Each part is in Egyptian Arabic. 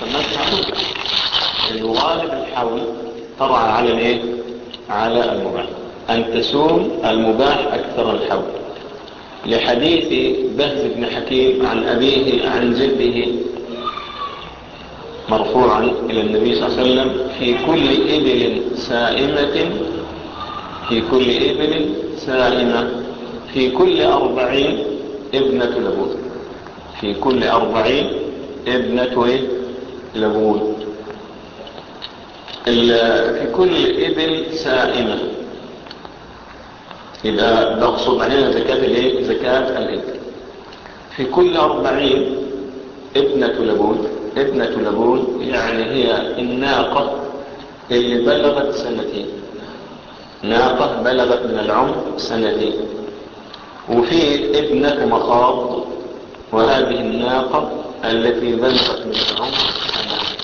سمتها حول الغالب الحول طبعا على الايه على المباح ان تسوم المباح اكثر الحول لحديث بهز بن حكيم عن ابيه عن جده مرفوعا الى النبي صلى الله عليه وسلم في كل ابل سائمة في كل ابل سائمة في كل اربعين ابنة لبون في كل أربعين ابنة لبون في كل ابل سائمة يبقى بقصد علينا زكاة الايه زكاة الابل في كل أربعين ابنة لبون ابنة لبون يعني هي الناقة اللي بلغت سنتين ناقة بلغت من العمر سنتين وفي ابنة مخاض وهذه الناقة التي بلغت من العمر سنة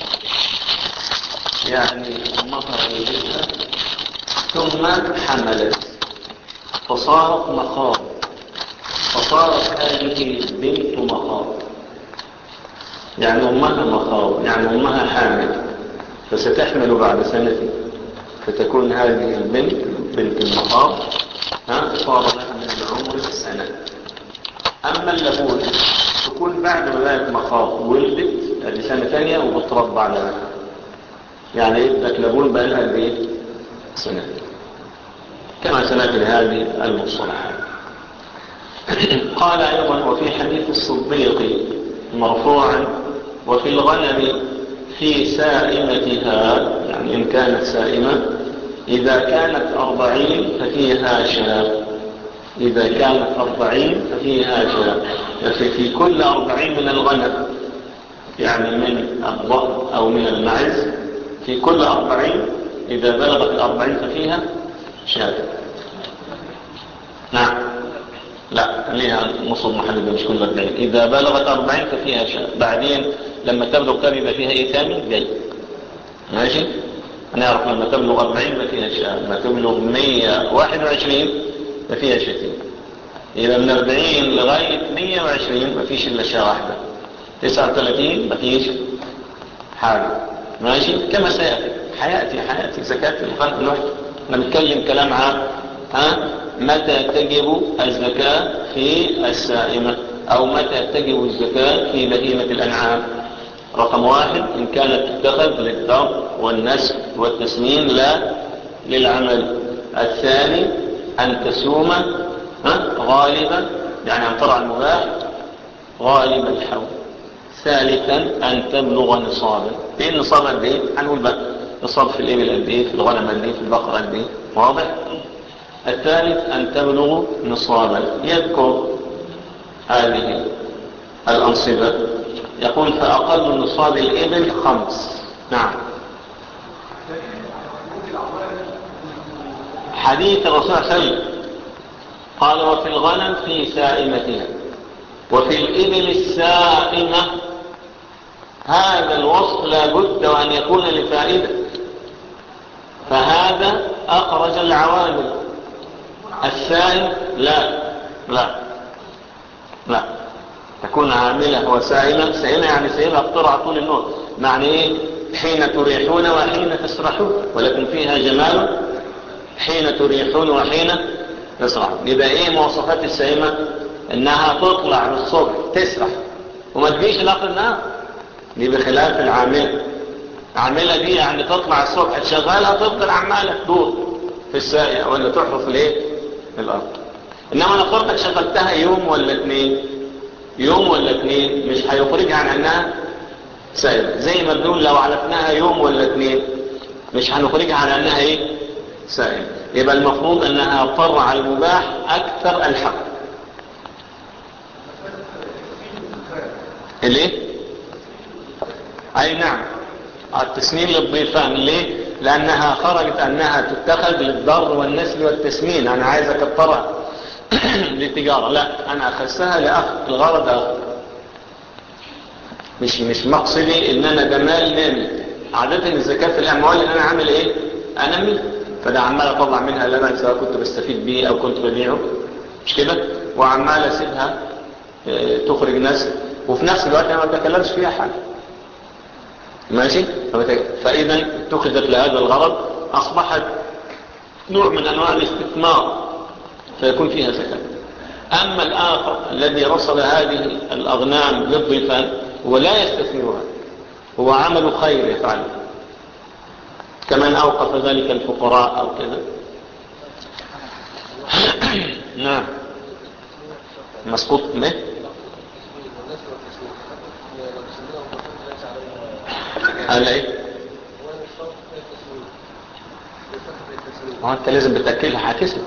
يعني مطر الجسد ثم حملت فصارت مخاض فصارت هذه بنت مخاض يعني أمها مخاض يعني أمها حامل فستحمل بعد سنة فتكون هذه البنت بنت المخاض ها صار لها من العمر سنة أما اللبون تكون بعد ما بقت مخاض ولدت هذه سنة ثانية وبترضع لها يعني ابنك لبون بقى لها قد ايه؟ سنة كما سنأتي لهذه المصطلحات قال أيضا وفي حديث الصديق مرفوعا وفي الغنم في سائمتها يعني إن كانت سائمة إذا كانت أربعين ففيها شاء إذا كانت أربعين ففيها شاء يعني في كل أربعين من الغنم يعني من الضأن أو من المعز في كل أربعين إذا بلغت الأربعين ففيها شاة نعم لا ليها نصب محددة مش كل أربعين إذا بلغت أربعين ففيها شاة بعدين لما تبلغ كم يبقى فيها إيه ثاني جاي ماشي نعرف لما تبلغ أربعين ففيها شاة لما تبلغ مية واحد وعشرين ففيها شتين إذا من أربعين لغاية مية وعشرين مفيش إلا شاة واحدة تسعة وثلاثين مفيش حاجة ماشي كما سيأتي حياتي حياتي زكاة الغنم الواحد نتكلم كلام عام ها متى تجب الزكاة في السائمة أو متى تجب الزكاة في بهيمة الأنعام رقم واحد إن كانت تتخذ للضرب والنسب والتسمين لا للعمل الثاني أن تسوم ها غالبا يعني أن ترى المباح غالب الحول ثالثا أن تبلغ نصابا ايه النصاب قد ايه هنقول بقى نصاب في الإبل قد ايه في الغنم قد ايه في البقرة قد ايه واضح الثالث أن تبلغ نصابا يذكر هذه الأنصبة يقول فأقل نصاب الإبل خمس نعم حديث الرسول صلى الله عليه وسلم قال وفي الغنم في سائمتها وفي الإبل السائمة هذا الوصف لا بد وأن يكون لفائدة فهذا أخرج العوامل السائم لا لا لا تكون عاملة وسائمة سائمة يعني سائمة اقترع طول النور معنى ايه حين تريحون وحين تسرحون ولكن فيها جمال حين تريحون وحين تسرحون يبقى ايه مواصفات السائمة انها تطلع بالصبح تسرح وما تجيش لاخر النهار دي بخلاف العاملة العاملة دي يعني تطلع الصبح تشغلها تفضل عمالة تدور في الساقية ولا تحرف الايه الارض انما انا فرضك شغلتها يوم ولا اتنين يوم ولا اتنين مش هيخرجها عن انها سائلة زي ما بنقول لو علفناها يوم ولا اتنين مش هنخرجها عن انها ايه سائلة يبقى المفروض انها اضطر على المباح اكثر الحق ليه اي نعم التسنين للضيفان ليه لانها خرجت انها تتخذ للضر والنسل والتسمين انا عايزك تطرع للتجارة لا انا اخذتها لاخذ الغرض اخذ مش مش مقصدي ان انا جمال نامي عادة الزكاة في الاموال ان انا عامل ايه انمي فده عمال اطلع منها لبن سواء كنت بستفيد بيه او كنت ببيعه مش كده وعمال اسيبها اه تخرج ناس وفي نفس الوقت انا ما بتكلمش فيها حاجة ماشي فإذا اتخذت لهذا الغرض أصبحت نوع من أنواع الاستثمار فيكون فيها زكاة أما الآخر الذي رصد هذه الأغنام للضيفان ولا يستثمرها هو عمل خير يفعله كمن أوقف ذلك الفقراء أو كذا نعم مسقوط نه قال ايه ما انت لازم بتاكلها هتسمع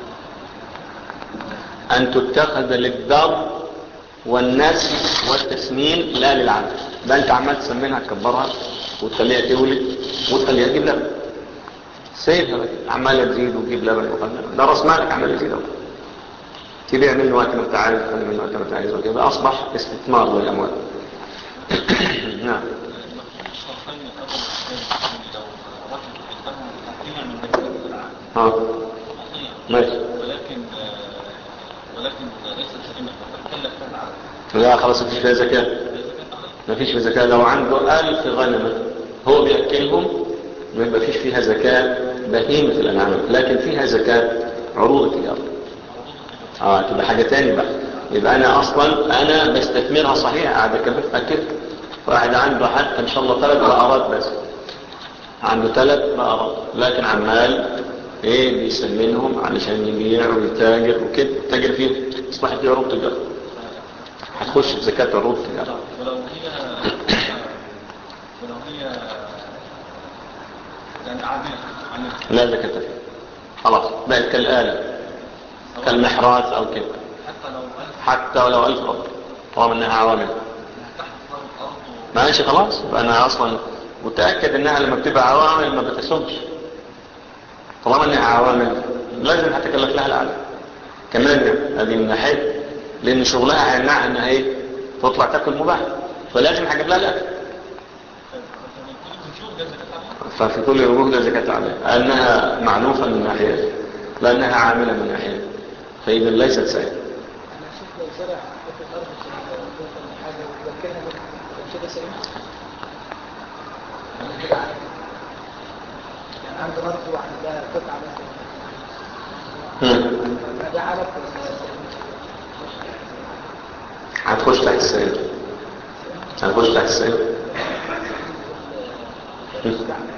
ان تتخذ للضرب والنسل والتسمين لا للعمل ده انت عمال تسمنها تكبرها وتخليها تولد وتخليها تجيب لبن سيبها بقى عماله تزيد وتجيب لبن وخلنا ده راس مالك عمال يزيد اهو تبيع منه وقت ما انت عايز تخلي منه وقت ما انت عايز وكده اصبح استثمار للاموال نعم اه ماشي ولكن ولكن ليست سليمة تكلف فيها العقل لا خلاص مفيش فيها زكاة مفيش فيها زكاة لو عنده ألف غنمة هو بيأكلهم ما يبقى فيش فيها زكاة بهيمة الأنعام لكن فيها زكاة عروض التجارة اه تبقى حاجة تاني بقى يبقى أنا أصلا أنا بستثمرها صحيح قاعد أكبر أكل واحد عنده حتى إن شاء الله ثلاث بقرات بس عنده ثلاث بقرات لكن عمال ايه بيسمنهم علشان يبيع ويتاجر وكده تاجر فيهم اصبحت دي عروض تجارة هتخش في زكاة عروض تجارة ولو هي ولو هي يعني عادية عن لا زكاة فيها خلاص بقت كالآلة كالمحراث أو كده حتى لو ألف حتى ولو ألف رب طالما إنها عوامل تحت ضرب الأرض ماشي خلاص يبقى أنا أصلا متأكد إنها لما بتبقى عوامل ما بتسمش طالما إنها عوامل لازم هتكلف لها العالم كمان يعني هذه من ناحية لأن شغلها هيمنعها إنها إيه تطلع تاكل مباح فلازم هجيب لها الأكل ففي كل وجوه لا زكاة عليها أنها معلوفة من ناحية لأنها عاملة من ناحية فإذا ليست سائلة انا اشوف لو زرع في الارض مثلا حاجه ويوكلها منها كده سليم يعني كده عادي. يعني عنده ارض وعندها قطعه مثلا مم. ده عرف ولا هتخش تحت السائل هتخش تحت السائل مم.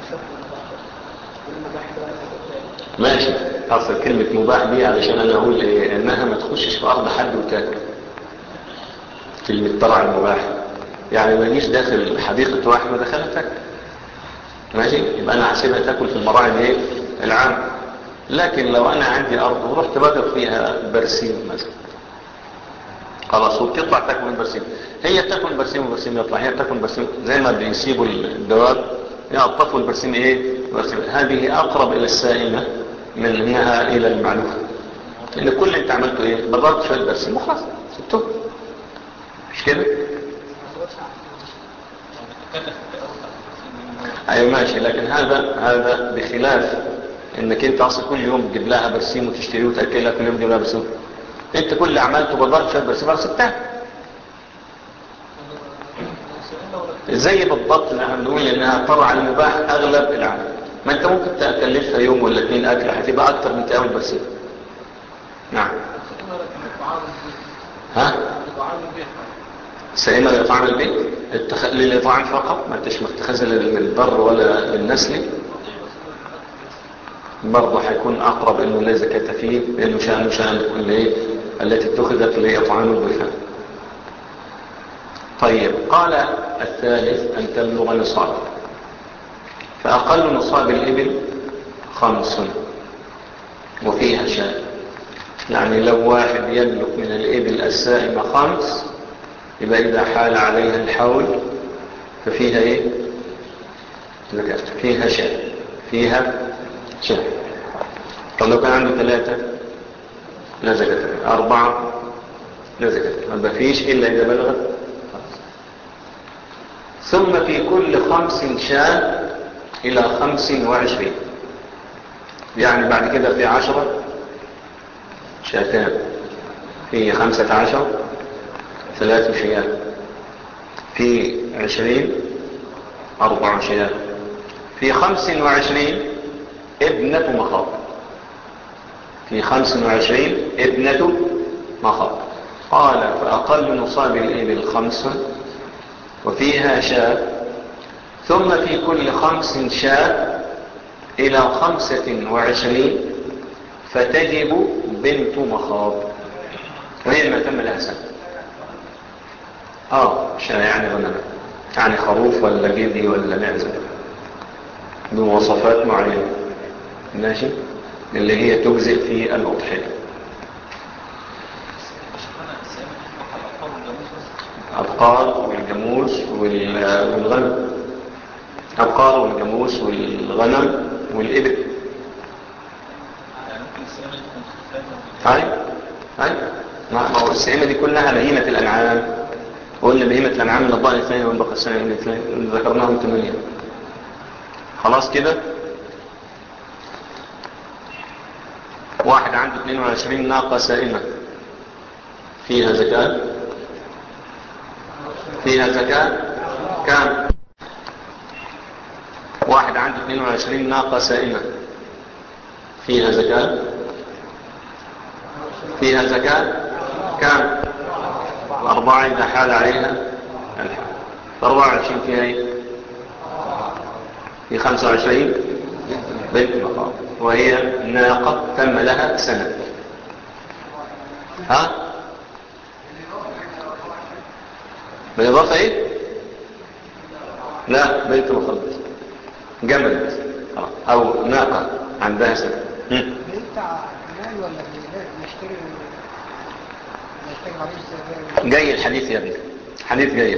ماشي اصل كلمة مباح دي علشان انا اقول ايه انها ما تخشش في ارض حد وتاكل كلمة طلع المباح يعني ما يجيش داخل حديقة واحد ما دخلها تاكل ماشي يبقى انا هسيبها تاكل في المراعي الايه العام لكن لو انا عندي ارض ورحت بقف فيها برسيم مثلا خلاص وبتطلع تاكل من برسيم هي بتاكل برسيم وبرسيم يطلع هي بتاكل برسيم زي ما بيسيبوا الدواب يقطفوا البرسيم ايه برسيم هذه اقرب الى السائمة من انها الى المعلوفة لان كل اللي انت عملته ايه بضربت شوية برسيم وخلاص سبته مش كده ايوه ماشي لكن هذا هذا بخلاف انك انت اصلا كل يوم تجيب لها برسيم وتشتريه وتاكلها كل يوم تجيب لها برسيم انت كل اللي عملته بضرب شويه برسيم خلاص سبتها زي بالضبط اللي احنا بنقول انها طبعا المباح اغلب العام ما انت ممكن تكلفها يوم ولا اثنين اكل هتبقى اكتر من تقاول برسيم نعم ها سائمة لإطعام البيت التخ... للإطعام فقط ما انتش متخذ للبر ولا للنسل برضه هيكون أقرب إنه لا زكاة فيه لأنه شأنه شأن اللي إيه؟ التي اتخذت لإطعام الضيفان طيب قال الثالث أن تبلغ نصاب فأقل نصاب الإبل خمس وفيها شاء يعني لو واحد يملك من الإبل السائمة خمس يبقى إذا حال عليها الحول ففيها إيه زكاة فيها شاء فيها شاء طب لو كان عنده ثلاثة لا زكاة فيها. أربعة لا زكاة فيها. ما فيش إلا إذا بلغت ثم في كل خمس شاء إلى خمس وعشرين يعني بعد كده في عشرة شاتان في خمسة عشر ثلاث شيات في عشرين أربع شياه في خمس وعشرين ابنة مخاض في خمس وعشرين ابنة مخاض قال فأقل نصاب الإبل خمس وفيها شاة ثم في كل خمس شاة إلى خمسة وعشرين فتجب بنت مخاض وهي ما تم لها سنة اه شاة يعني غنم يعني خروف ولا جدي ولا معزة بمواصفات معينة ماشي اللي هي تجزئ في الأضحية أبقار والجاموس وال- والغنم أبقار والجاموس والغنم والإبل يعني ممكن السلامة دي تكون خفافة هاي هاي ما ما هو السئمة دي كلها بهيمة الأنعام وقلنا بهيمة الأنعام من الضأن اثنين والبقى السنة من اثنين اللي ذكرناهم ثمانية خلاص كده واحد عنده 22 ناقة سائمة فيها زكاة فيها زكاة كام واحد عنده 22 ناقة سائمة فيها زكاة فيها زكاة كام أربعة إذا حال عليها الحال أربعة وعشرين فيها إيه في خمسة وعشرين بنت مقام وهي ناقة تم لها سنة ها بالإضافة إيه لا بنت مخلص جمل خلاص. أو ناقة عندها سنة هم. بيدفع مال ولا بي- بيشتري بيشتري عليه جاي الحديث يا ابني حديث جاي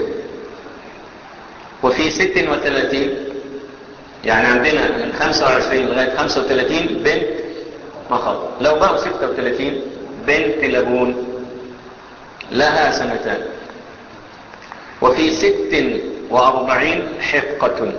وفي ست وثلاثين يعني عندنا من خمسة وعشرين لغاية خمسة وثلاثين بنت مخاض لو بقوا ستة وثلاثين بنت لبون لها سنتان وفي ست وأربعين حقة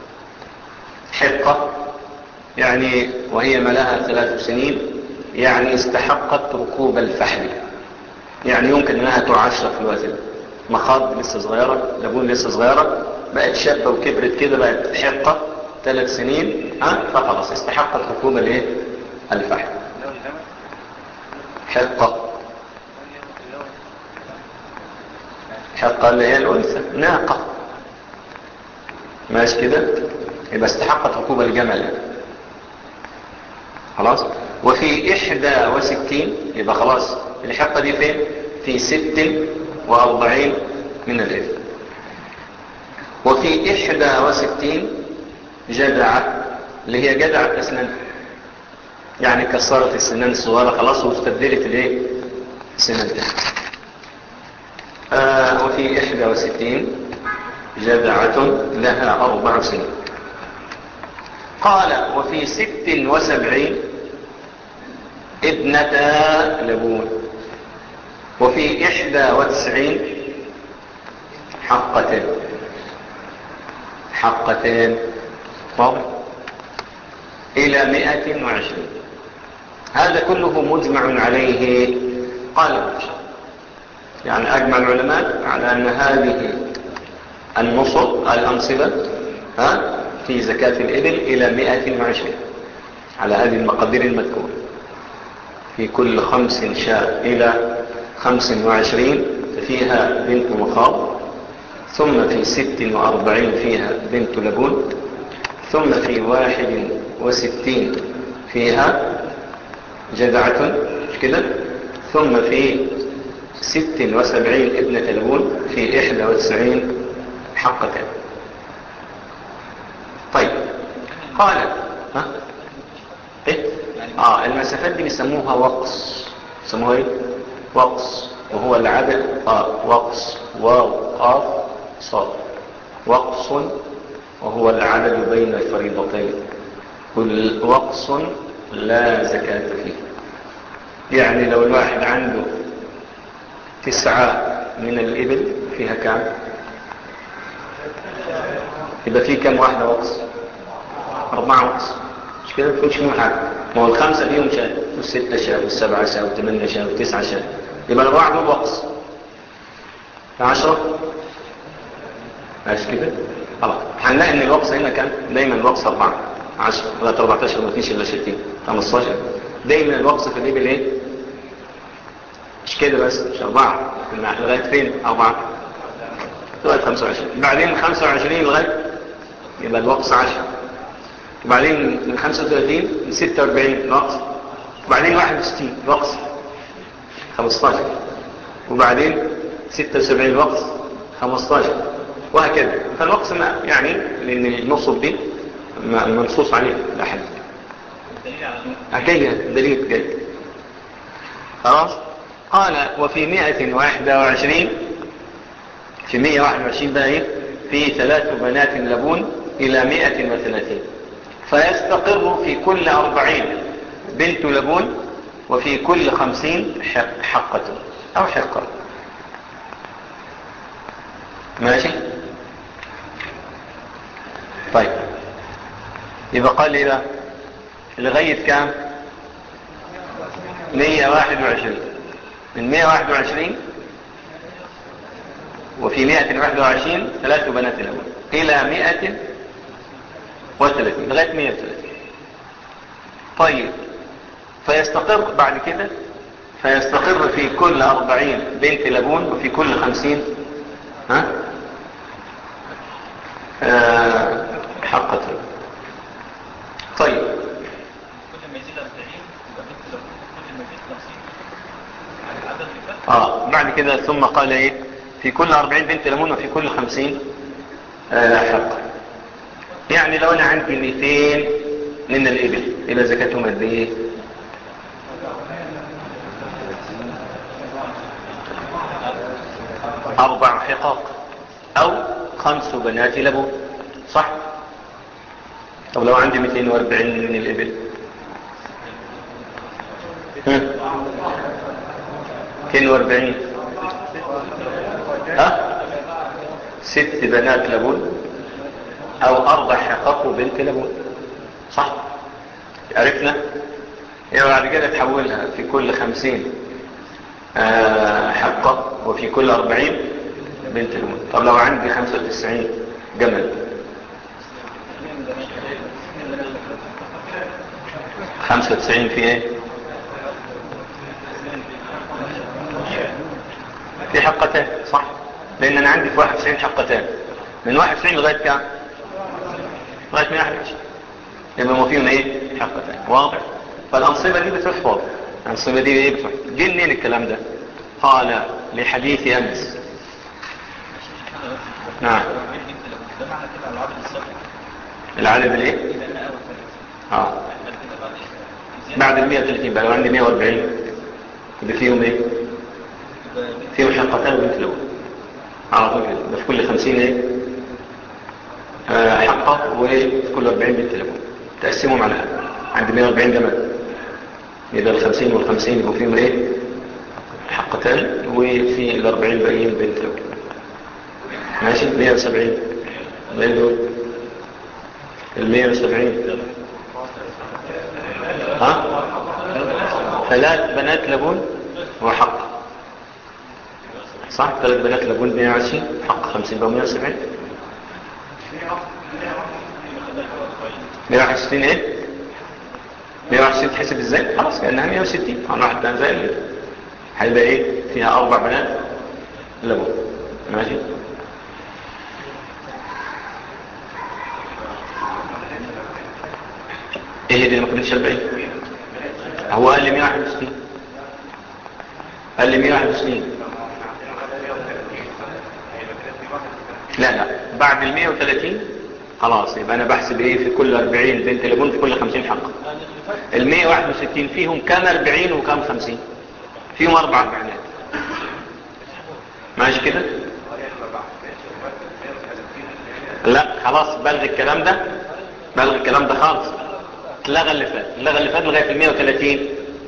حقة يعني وهي ما لها ثلاث سنين يعني استحقت ركوب الفحل يعني يمكن انها تعشر في الوقت ده مخاض لسه صغيرة لبون لسه صغيرة بقت شابة وكبرت كده بقت حقة ثلاث سنين ها فخلاص استحقت ركوب الايه الفحل حقة حقة اللي هي الأنثى ناقة ماشي كده يبقى استحقت ركوب الجمل يعني. خلاص وفي إحدى وستين يبقى خلاص الحقة دي فين في ست وأربعين من الإبل وفي إحدى وستين جدعة اللي هي جدعة أسنان يعني كسرت السنان الصغيرة خلاص واستبدلت الايه السنان دي آه وفي إحدى وستين جدعة لها أربع سنين قال وفي ست وسبعين ابنتا لبون وفي إحدى وتسعين حقتين حقتين واضح إلى مئة وعشرين هذا كله مجمع عليه قال ابن هشام. يعني أجمع العلماء على أن هذه النصب الأنصبة ها في زكاة الإبل إلى مئة وعشرين على هذه المقادير المذكورة في كل خمس شاء إلى خمس وعشرين فيها بنت مخاض ثم في ست وأربعين فيها بنت لبون ثم في واحد وستين فيها جدعة مش كده ثم في ست وسبعين ابنة لبون في إحدى وتسعين حقتين طيب قال ها ايه اه المسافات دي بيسموها وقص بيسموها ايه وقص وهو العدد اه وقص واو قاف صاد وقص وهو العدد بين الفريضتين كل وقص لا زكاة فيه يعني لو الواحد عنده تسعة من الإبل فيها كام يبقى فيه كم واحدة وقص أربعة وقص مش كده مفيش فيهم حاجة ما هو الخمسة فيهم شاء والستة شاء والسبعة شاء والثمانية شاء والتسعة شاء يبقى الأربعة دول وقص عشرة ماشي كده خلاص هنلاقي ان الوقص هنا كان دايما الوقص 4 10 لغايه 14 ما فيش الا 60 15 دايما الوقص في الابل ايه مش كده بس مش 4 لغايه فين 4 لغايه 25 بعدين 25 لغايه يبقى الوقص 10 وبعدين من 35 ل 46 وقص وبعدين 61 وقص 15 وبعدين 76 وقص 15 وهكذا فالوقص ما يعني لان النصب دي منصوص عليه الاحد جاية دليل جاي خلاص قال وفي 121 في 121 بقى ايه في ثلاث بنات لبون الى 130 فيستقر في كل 40 بنت لبون وفي كل 50 حقة او حقة ماشي طيب يبقى قال لي بقى لغاية كام 121 من 121 وفي 121 ثلاث بنات الأول إلى 130 لغاية 130 طيب فيستقر بعد كده فيستقر في كل 40 بنت لبون وفي كل 50 ها آه حقة طيب كل ما يزيد 40 يبقى بنت لو كل ما يزيد 50 على العدد اللي فات اه بعد كده ثم قال ايه في كل 40 بنت ليمون وفي كل 50 آه حق يعني لو انا عندي 200 من الابل يبقى زكاتهم قد ايه اربع حقاق او خمس بنات لبون صح طب لو عندي 240 من الابل هم. 240 ها ست بنات لبون او اربع حقاق وبنت لبون صح عرفنا يبقى بعد كده تحولها في كل خمسين آه حقة وفي كل اربعين بنت لبون طب لو عندي خمسة وتسعين جمل خمسة وتسعين في ايه في حقتين صح لان انا عندي في 91 حقتين من 91 لغايه كام لغايه 121 يبقى ما فيهم ايه حقتين واضح فالانصبه دي بتحفظ الانصبه دي ايه بتحفظ جه منين الكلام ده قال لحديث امس نعم ده معنى كده العدد السابق العدد الايه يبقى انا اول اه احنا كده بعد ايه بعد ال 130 بقى لو عندي 140 يبقى فيهم ايه يبقى فيهم حقتان وبنت الاول على طول كده يبقى في كل 50 ايه آه حقه وفي كل 40 بنت الاول تقسمهم على عند 140 جمل يبقى ال 50 وال 50 يبقوا فيهم ايه حقتان وفي ال 40 باقيين بنت الاول ماشي 170 باقي دول ال 170 ها ثلاث بنات لبون وحق صح ثلاث بنات لبون 120 حق 50 بقى 170 161 ايه 161 تحسب ازاي خلاص كانها 160 انا واحد ده زي اللي هيبقى ايه فيها اربع بنات لبون ماشي ايه دي ما كنتش 40 هو قال لي 161 قال لي 161 لا لا بعد ال 130 خلاص يبقى انا بحسب ايه في كل 40 بنت لبون في كل 50 حق ال 161 فيهم كام 40 وكام 50 فيهم اربع بنات ماشي كده لا خلاص بلغ الكلام ده بلغ الكلام ده خالص اتلغى اللي فات اتلغى اللي فات لغايه ال 130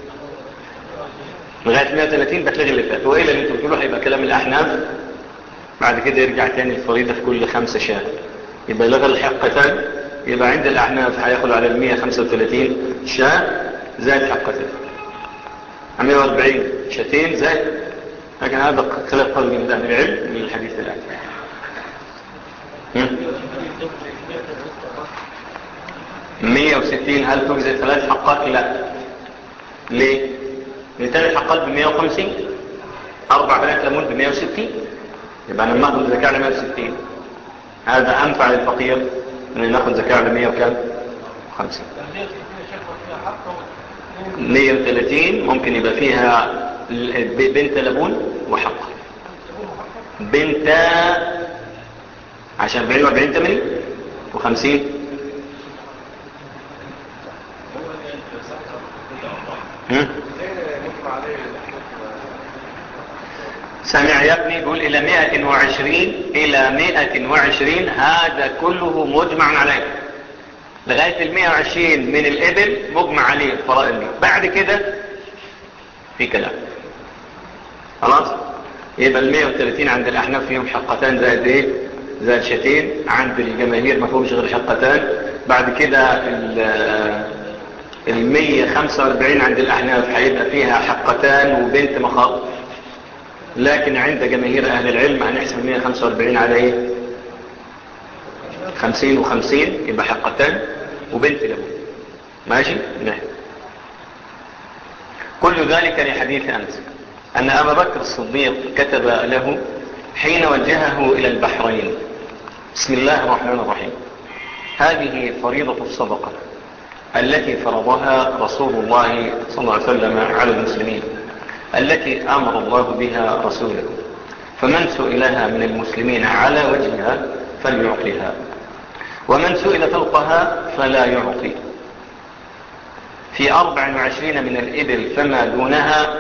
لغايه 130 بتلغي اللي فات وايه اللي انتوا بتقولوا هيبقى كلام الاحناف بعد كده يرجع تاني الفريضه في كل خمسه شاه يبقى لغى الحقتان يبقى عند الاحناف هياخدوا على ال 135 شاه زائد حقتين 140 شاتين زائد لكن هذا خلاف قول من اهل العلم من الحديث الاتي هم؟ 160 هل تجزئ ثلاث حقات لا ليه لان ثلاث حقات ب 150 اربع بنات ليمون ب 160 يبقى انا لما اخد زكاه على 160 هذا انفع للفقير من ناخد زكاه على 100 وكام 50 130 ممكن يبقى فيها ال- ب- بنت لبون وحق بنت عشان 40 40 80 و50 سمع يا ابني يقول الى 120 الى 120 هذا كله مجمع عليه لغاية ال 120 من الابل مجمع عليه الفرائض دي بعد كده في كلام خلاص يبقى ال 130 عند الاحناف فيهم حقتان زائد ايه زائد شتين عند الجماهير ما فيهمش غير حقتان بعد كده ال 145 عند الاحناف هيبقى فيها حقتان وبنت مخاض لكن عند جماهير اهل العلم هنحسب 145 على ايه 50 و50 يبقى حقتان وبنت لبون ماشي نعم كل ذلك لحديث أمس أن أبا بكر الصديق كتب له حين وجهه إلى البحرين بسم الله الرحمن الرحيم هذه فريضة الصدقة التي فرضها رسول الله صلى الله عليه وسلم على المسلمين التي أمر الله بها رسوله فمن سئلها من المسلمين على وجهها فليعطيها ومن سئل فوقها فلا يعطي في أربع وعشرين من الإبل فما دونها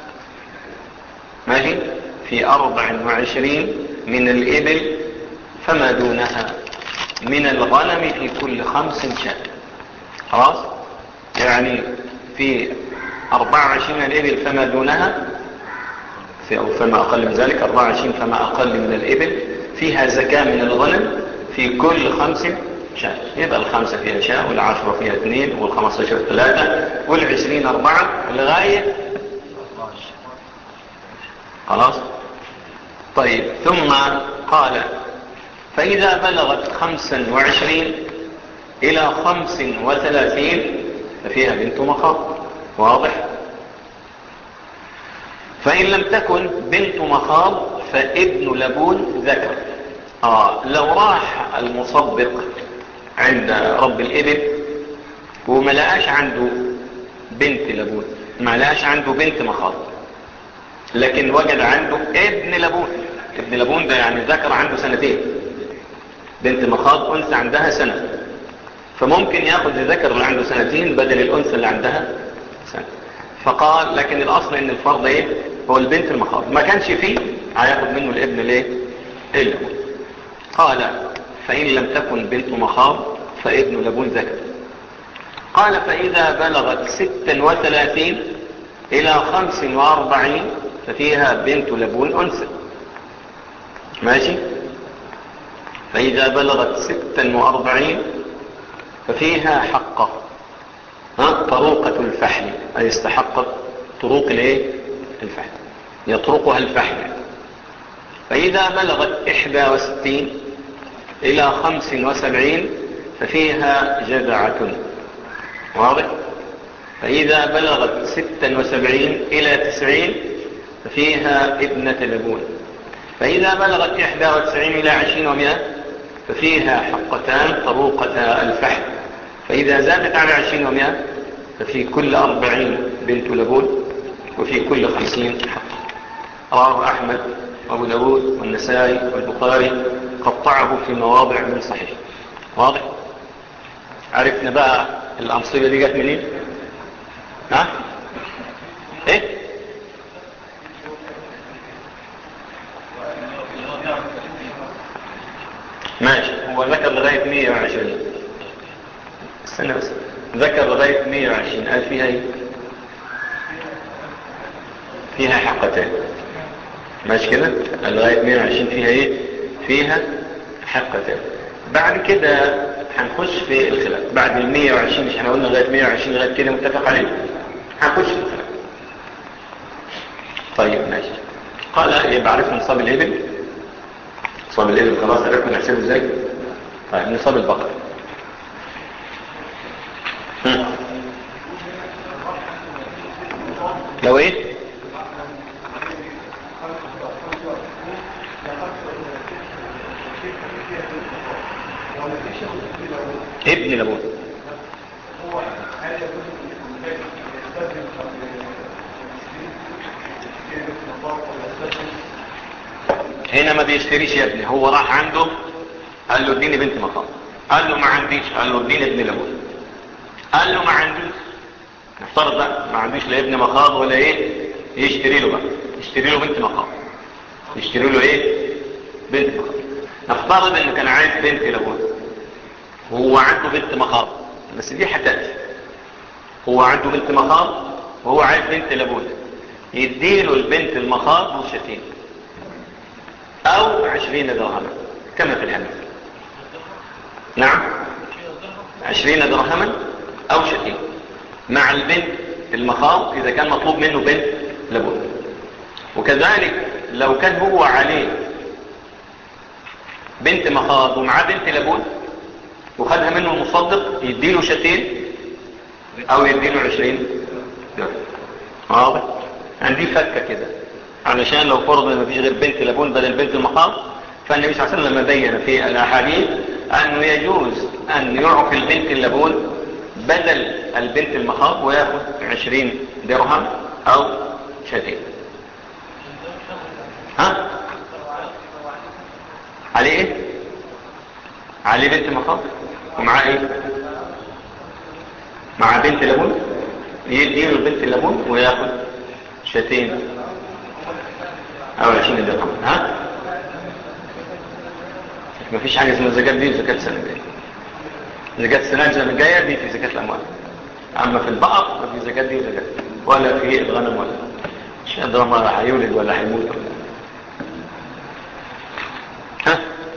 ماشي في أربع وعشرين من الإبل فما دونها من الغنم في كل خمس شاء خلاص يعني في أربع وعشرين من الإبل فما دونها في أو فما أقل من ذلك أربع وعشرين فما أقل من الإبل فيها زكاة من الغنم في كل خمس شاء يبقى الخمسة فيها شاء والعشرة فيها اثنين والخمسة ثلاثة والعشرين أربعة لغاية خلاص طيب ثم قال فإذا بلغت خمسا وعشرين إلى خمس وثلاثين ففيها بنت مخاض واضح فإن لم تكن بنت مخاض فابن لبون ذكر آه لو راح المصدق عند رب الإبل وما لقاش عنده بنت لبون ما لقاش عنده بنت مخاض لكن وجد عنده ابن لبون ابن لبون ده يعني ذكر عنده سنتين بنت مخاض أنثى عندها سنة فممكن ياخد الذكر اللي عنده سنتين بدل الأنثى اللي عندها سنة فقال لكن الأصل ان الفرض ايه هو البنت المخاض ما كانش فيه هياخد منه الابن ليه اللبون قال فإن لم تكن بنت مخاض فابن لبون ذكر قال فإذا بلغت ستا وثلاثين إلى خمس وأربعين ففيها بنت لبون أنثى ماشي فإذا بلغت ستا وأربعين ففيها حقه ها طروقة الفحل أي استحقت طروق الايه الفحل يطرقها الفحل فإذا بلغت إحدى وستين إلى خمس وسبعين ففيها جذعة واضح فإذا بلغت ستا وسبعين إلى تسعين ففيها ابنة لبون فإذا بلغت إحدى وتسعين إلى عشرين ومئة ففيها حقتان طروقة الفحل فإذا زادت على عشرين ومئة ففي كل أربعين بنت لبون وفي كل خمسين حق رواه أحمد وأبو داود والنسائي والبخاري قطعه في مواضع من صحيح واضح عرفنا بقى الأنصية دي جت منين ها ايه ماشي هو ذكر لغاية 120 استنى بس ذكر لغاية 120 قال فيها ايه فيها حقتين ماشي كده لغاية 120 فيها ايه فيها حقتين بعد كده هنخش في الخلاف بعد ال 120 مش احنا قلنا لغاية 120 لغاية كده متفق عليه هنخش في الخلاف طيب ماشي قال يبقى عرفنا نصاب الابل نصاب الابل خلاص عرفنا نحسبه ازاي طيب نصاب البقر هم. لو ايه ابن لابون هنا ما بيشتريش يا ابني هو راح عنده قال له اديني بنت مقام قال له ما عنديش قال له اديني ابن لابون قال له ما عنديش نفترض بقى ما عنديش لا ابن مخاض ولا ايه يشتري له بقى يشتري له بنت مخاض يشتري له ايه بنت مخاض نفترض انه كان عايز بنت لابون وهو عنده بنت مخاض بس دي حتاتي هو عنده بنت مخاض وهو عايز بنت لابون يديله البنت المخاض وشتين او عشرين درهما كما في الحديث نعم عشرين درهما او شتين مع البنت المخاض اذا كان مطلوب منه بنت لابد وكذلك لو كان هو عليه بنت مخاض ومعاه بنت لابد وخدها منه المصدق يديله شتين او يديله عشرين درهم واضح عندي فكة كده علشان لو فرض ان مفيش غير بنت لابون بدل بنت المخاض فالنبي صلى الله عليه وسلم بين في الاحاديث انه يجوز ان يعطي البنت اللبون بدل البنت المخاض وياخذ عشرين درهم او شتين ها عليه ايه عليه بنت مخاض ومعاه ايه مع بنت لبون يديله البنت اللبون وياخذ شتين او عشرين درهم ها ما فيش حاجة اسمها زكاة دي وزكاة السنة الجاية زكاة السنة السنة الجاية دي في زكاة الأموال أما في البقر ما في زكاة دي وزكاة ولا في الغنم ولا مش أدرى ولا هيولد ولا هيموت ولا ها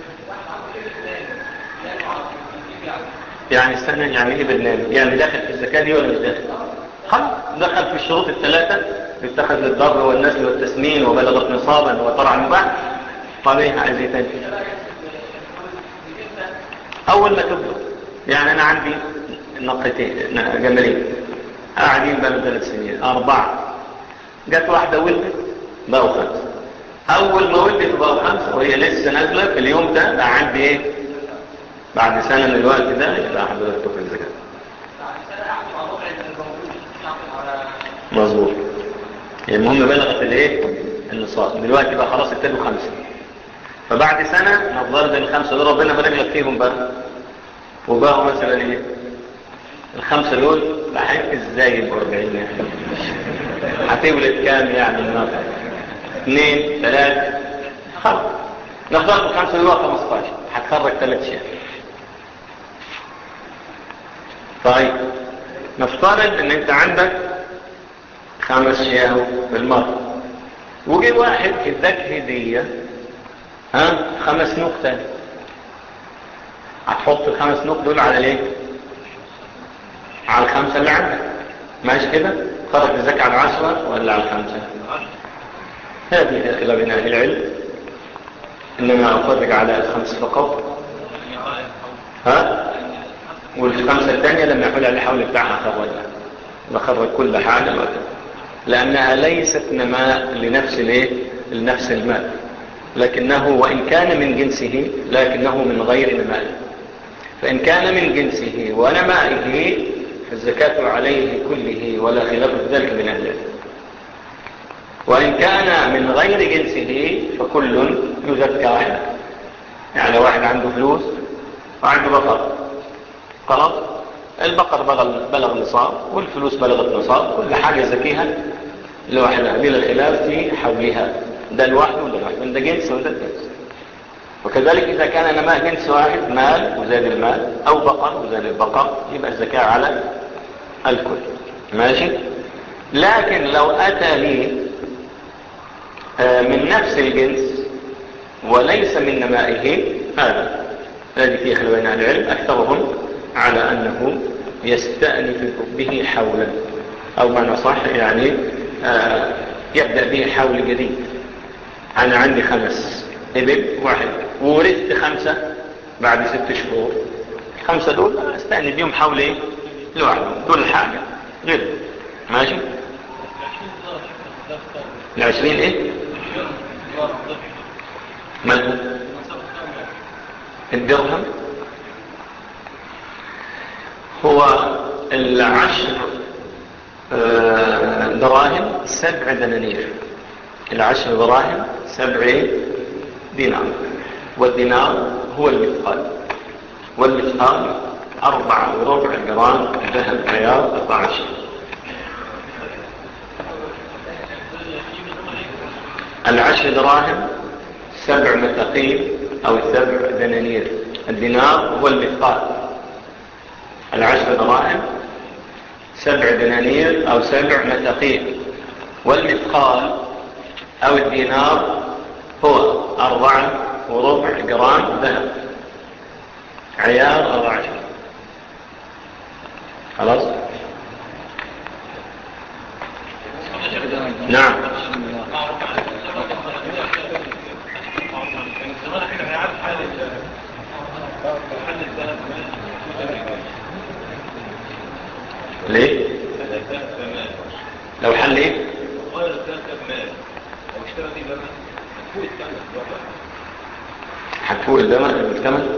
يعني استنى يعني ايه برنامج يعني داخل في الزكاة دي ولا مش داخل خلاص دخل في الشروط الثلاثة يتخذ للضر والنسل والتسمين وبلغت نصابا وطرعا مباح طب ايه عايز ايه تاني اول ما تبدو يعني انا عندي نقطتين جمالين قاعدين بقى ثلاث سنين اربعة جت واحدة ولدت بقوا خمسة اول ما ولدت بقوا خمسة وهي لسه نازلة في اليوم ده بقى عندي ايه بعد سنة من الوقت ده يبقى حضرتك تخرج الزكاة مظبوط المهم بلغت الايه النصاب دلوقتي بقى خلاص ابتدوا خمسة فبعد سنة نظرت الخمسة دول ربنا بارك لك فيهم بقى وبقوا مثلا ايه الخمسة دول لحق ازاي يبقوا 40 يعني هتولد كام يعني النهارده اثنين ثلاثة خلاص نفترض الخمسة دول 15 هتخرج ثلاث شهور طيب نفترض ان انت عندك خمس شهور في المرة وجي واحد اداك هدية ها خمس نوك تاني هتحط الخمس نوك دول على ايه على الخمسة اللي عندك ماشي كده خرج الزكاة على العشرة ولا على الخمسة هذه خلاف بين اهل العلم انما افرج على الخمس فقط ها والخمسة الثانية لما يحول على الحول بتاعها خرجها بخرج كل حاجة ما لأنها ليست نماء لنفس الايه لنفس المال لكنه وإن كان من جنسه لكنه من غير نمائه فإن كان من جنسه ونمائه فالزكاة عليه كله ولا خلاف في ذلك من أهله وإن كان من غير جنسه فكل يزكى واحدا يعني واحد عنده فلوس وعنده بقر خلاص البقر بلغ بلغ النصاب والفلوس بلغت نصاب كل حاجة زكيها لوحدها بلا خلاف في حولها ده لوحده وده لوحده ده جنس وده جنس وكذلك إذا كان نماء جنس واحد مال وزاد المال أو بقر وزاد البقر يبقى الزكاة على الكل ماشي لكن لو أتى لي من نفس الجنس وليس من نمائه هذا الذي فيه خلوين العلم أكثرهم على أنه يستأنف به حولا أو ما نصح يعني آه يبدأ به حول جديد أنا عندي خمس إبل واحد وورثت خمسة بعد ست شهور خمسة دول استأني بيهم حول ايه لوحده دول الحاجة غير ماشي العشرين ايه مالها الدرهم هو العشر آه، دراهم سبع دنانير العشر دراهم سبع دينار والدينار هو المثقال والمثقال أربعة وربع جرام ذهب عيار 14 العشر دراهم سبع مثاقيل أو سبع دنانير الدينار هو المثقال العشر دراهم سبع دنانير أو سبع مثاقيل والمثقال أو الدينار هو أربعة وربع جرام ذهب عيار أربعة خلاص نعم ليه لو حل ايه هتفوق الدم الثمن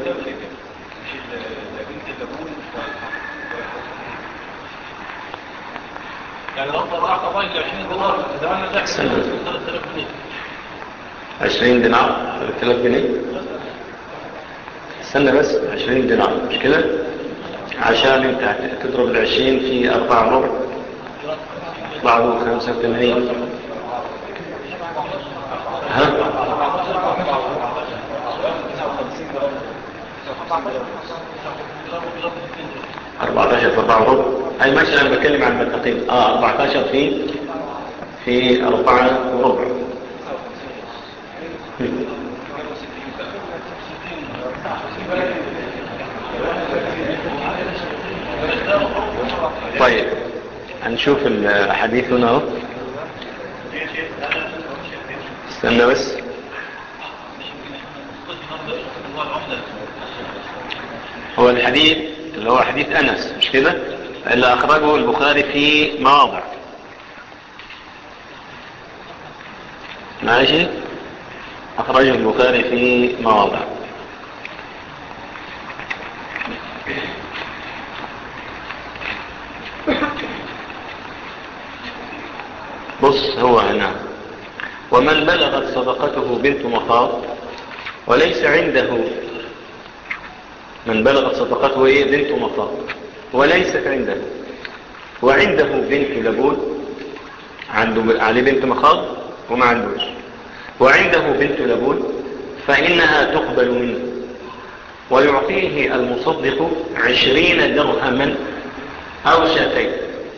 يعني لو طلعت طبعا 20 دولار زمان ده استنى. 3000 جنيه 20 دينار 3000 جنيه استنى بس 20 دينار مش كده عشان انت تضرب ال 20 في 4 ربع يطلعوا 85 ها 14 في 4 ربع اي ماشي انا بتكلم عن المتقين اه 14 في في 4 وربع طيب هنشوف الحديث هنا اهو استنى بس هو الحديث اللي هو حديث أنس مش كده اللي أخرجه البخاري في مواضع ماشي أخرجه البخاري في مواضع بص هو هنا ومن بلغت صدقته بنت مخاض وليس عنده من بلغت صدقته ايه بنت مخاض وليست عنده وعنده بنت لبون عنده عليه بنت مخاض وما عندوش وعنده بنت لبون فإنها تقبل منه ويعطيه المصدق عشرين درهما أو شاتين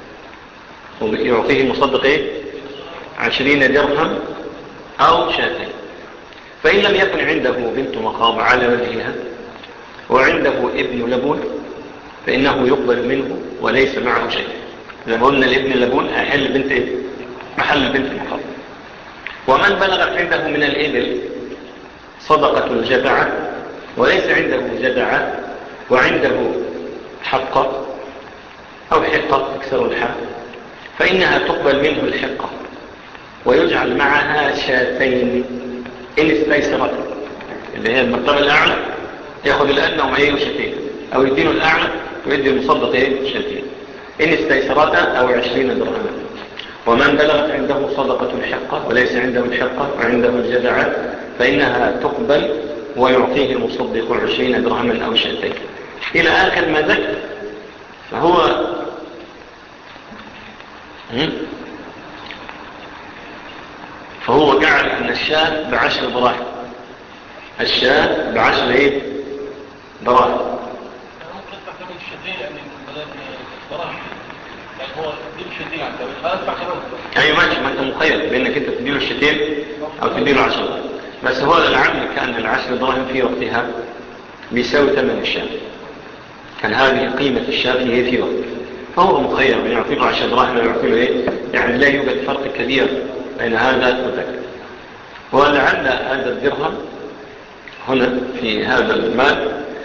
يعطيه المصدق ايه عشرين درهم أو شاتين فإن لم يكن عنده بنت مخاض على وجهها وعنده ابن لبون فإنه يقبل منه وليس معه شيء زي ما قلنا الابن اللبون أحل بنت إيه؟ محل بنت المخاض ومن بلغت عنده من الإبل صدقة الجدعة وليس عنده جدعة وعنده حقة أو حقة اكسر الحق فإنها تقبل منه الحقة ويجعل معها شاتين إن استيسرت اللي هي المرتبة الأعلى ياخذ الأدنى ومعيه شاتين أو يديله الأعلى ويدي المصدق إيه شاتين إن استيسرت أو عشرين درهما ومن بلغت عنده صدقة الحقة وليس عنده الحقة وعنده الجدعة فإنها تقبل ويعطيه المصدق عشرين درهما أو شاتين إلى آخر ما ذكر فهو هم؟ فهو جعل أن الشاة بعشر دراهم الشاة بعشر إيه؟ دراهم ممكن ادفع ثمن الشتين يعني بدل دراهم يعني هو دي الشتين طب ادفع ثمن أي ماشي ما أنت مخير بأنك أنت تديله الشتين أو تديله عشر بس هو العمل كان العشر دراهم في وقتها بيساوي ثمن الشاة كان هذه قيمة الشاة هي في وقت فهو مخير بأن يعطيه عشر دراهم ويعطيه إيه؟ يعني لا يوجد فرق كبير بين هذا وذاك ولعل هذا الدرهم هنا في هذا المال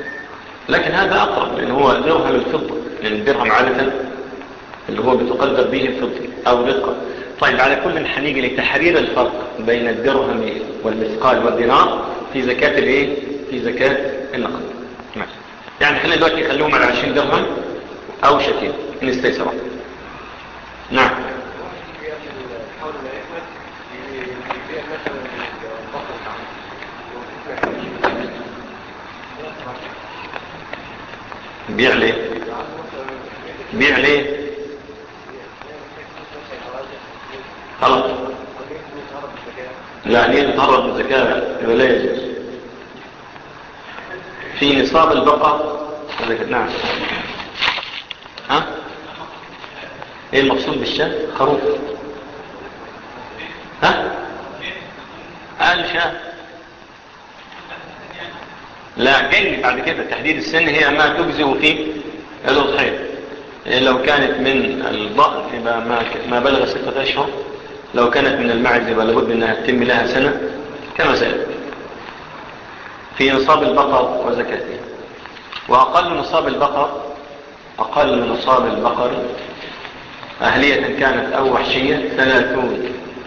لكن هذا أقرب لأن هو درهم الفضة لأن الدرهم عادة اللي هو بتقدر به الفضة أو رقة طيب على كل حنيجي لتحرير الفرق بين الدرهم والمثقال والدينار في زكاة الايه في زكاة النقد ماشي يعني خلينا دلوقتي خلوهم على 20 درهم أو شكل إن استيسروا نعم بيع ليه بيع ليه خلاص لا ليه نتهرب من الزكاة يبقى لا يجوز في نصاب البقر نعم ها ايه المقصود بالشاة خروف ها قال شاة لا جاي بعد كده تحديد السن هي ما تجزئ في الأضحية لو كانت من الضأن يبقى ما, ما بلغ ستة أشهر لو كانت من المعز يبقى لابد أنها تتم لها سنة كما سأل في نصاب البقر وزكاته وأقل نصاب البقر أقل نصاب البقر أهلية كانت أو وحشية ثلاثون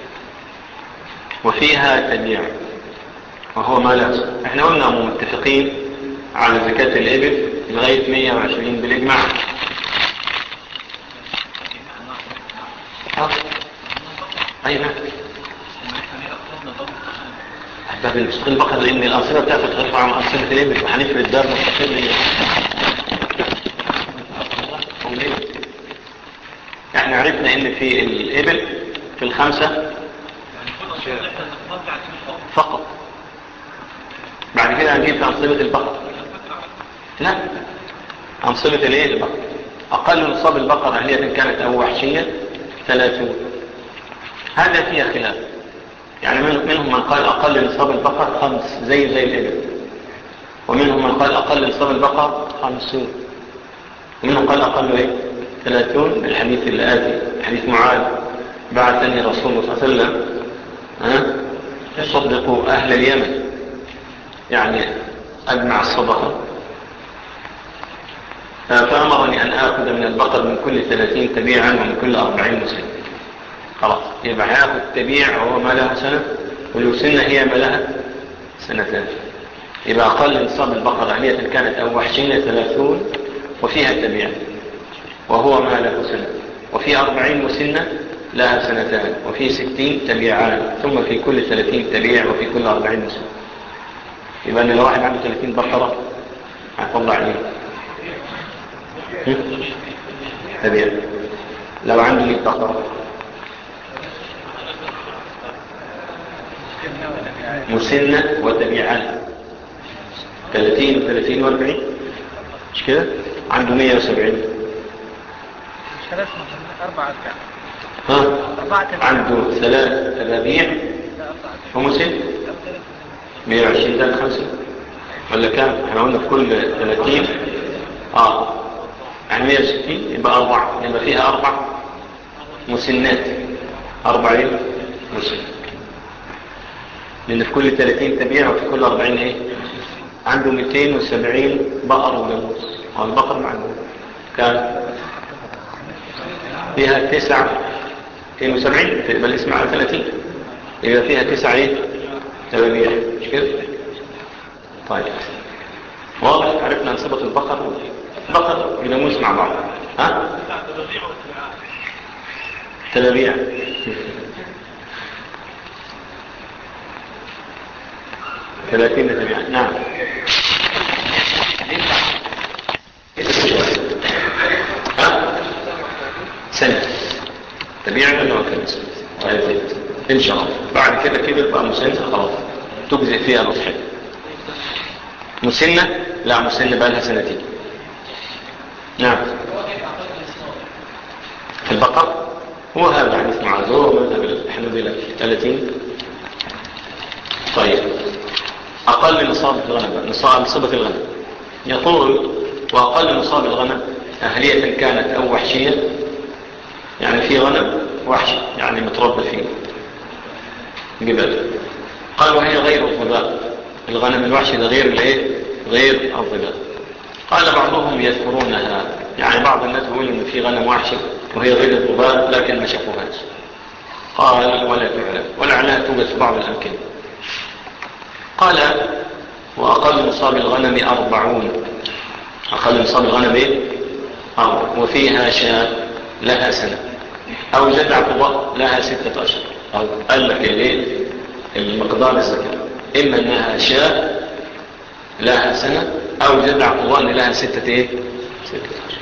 وفيها تبيع وهو ما لا احنا قلنا متفقين على زكاة الإبل لغاية 120 بالإجماع ها أي نعم أحباب المستقل بقى لأن الأنصبة بتاعته ترفع عن أنصبة الإبل وهنفرد دار مستقل احنا عرفنا ان في الإبل في الخمسة فقط بعد كده هنجيب في أنصبة البقر لا أنصبة الايه البقر أقل نصاب البقر أهلية كانت أو وحشية ثلاثون هذا فيها خلاف يعني منهم من قال أقل نصاب البقر خمس زي زي الإبل ومنهم من قال أقل نصاب البقر خمسون ومنهم قال أقل إيه ثلاثون بالحديث الآتي حديث معاذ بعثني رسول الله صلى الله عليه وسلم ها صدقوا أهل اليمن يعني أجمع الصدقة فأمرني أن آخذ من البقر من كل ثلاثين تبيعا ومن كل أربعين مسلم خلاص يبقى هياخد تبيع وهو ما له سنة ولو سنة هي ما لها سنتين يبقى أقل نصاب البقر أهلية كانت أو وحشية ثلاثون وفيها تبيع وهو ما له سنة وفي أربعين مسنة لها سنتان وفي ستين تبيعان ثم في كل ثلاثين تبيع وفي كل أربعين مسنة يبقى أن الواحد عنده ثلاثين بقرة هيطلع عليه تبيع لو عنده 100 بقرة مسنة وتبيعان 30 و30 و40 مش كده عنده 170 ثلاث أربعة أركان ها أربعة عنده ثلاث تبابيع ومسن 120 ده خمسة ولا كام احنا قلنا في كل 30 اه يعني 160 يبقى أربعة يبقى فيها أربع مسنات أربعين مسن لأن في كل 30 تبيع وفي كل 40 إيه عنده 270 بقر وجاموس والبقر ما عنده كان فيها تسع 270 يبقى الاسم على 30 يبقى فيها تسع ايه تبابيع مش كده طيب واضح عرفنا انصبة البقر بقر وجاموس مع بعض ها تبابيع ثلاثين تبيع نعم ها سنة تبيع ولا وكذا طيب ان شاء الله بعد كده كده بقى مسنة خلاص تجزئ فيها الأضحية مسنة لا مسنة بقى لها سنتين نعم في البقر هو هذا حديث معذور مذهب الحنابلة 30 طيب أقل نصاب الغنم نصاب نصابة الغنم يقول وأقل نصاب الغنم أهلية كانت أو وحشية يعني في غنم وحشي يعني متربى فيه جبال قال وهي غير الضباء الغنم الوحشي ده غير الايه غير الضباء قال بعضهم يذكرونها يعني بعض الناس يقول ان في غنم وحشي وهي غير الضباب لكن ما شافوهاش قال ولا تعلم ولعلها توجد في بعض الامكنه قال واقل نصاب الغنم أربعون اقل نصاب الغنم ايه أربع وفيها شاء لها سنه او جدع قضاء لها ستة اشهر او قال لك الايه المقدار الزكاه اما انها شاء لها سنة أو جدع قوان لها ستة إيه؟ ستة أشهر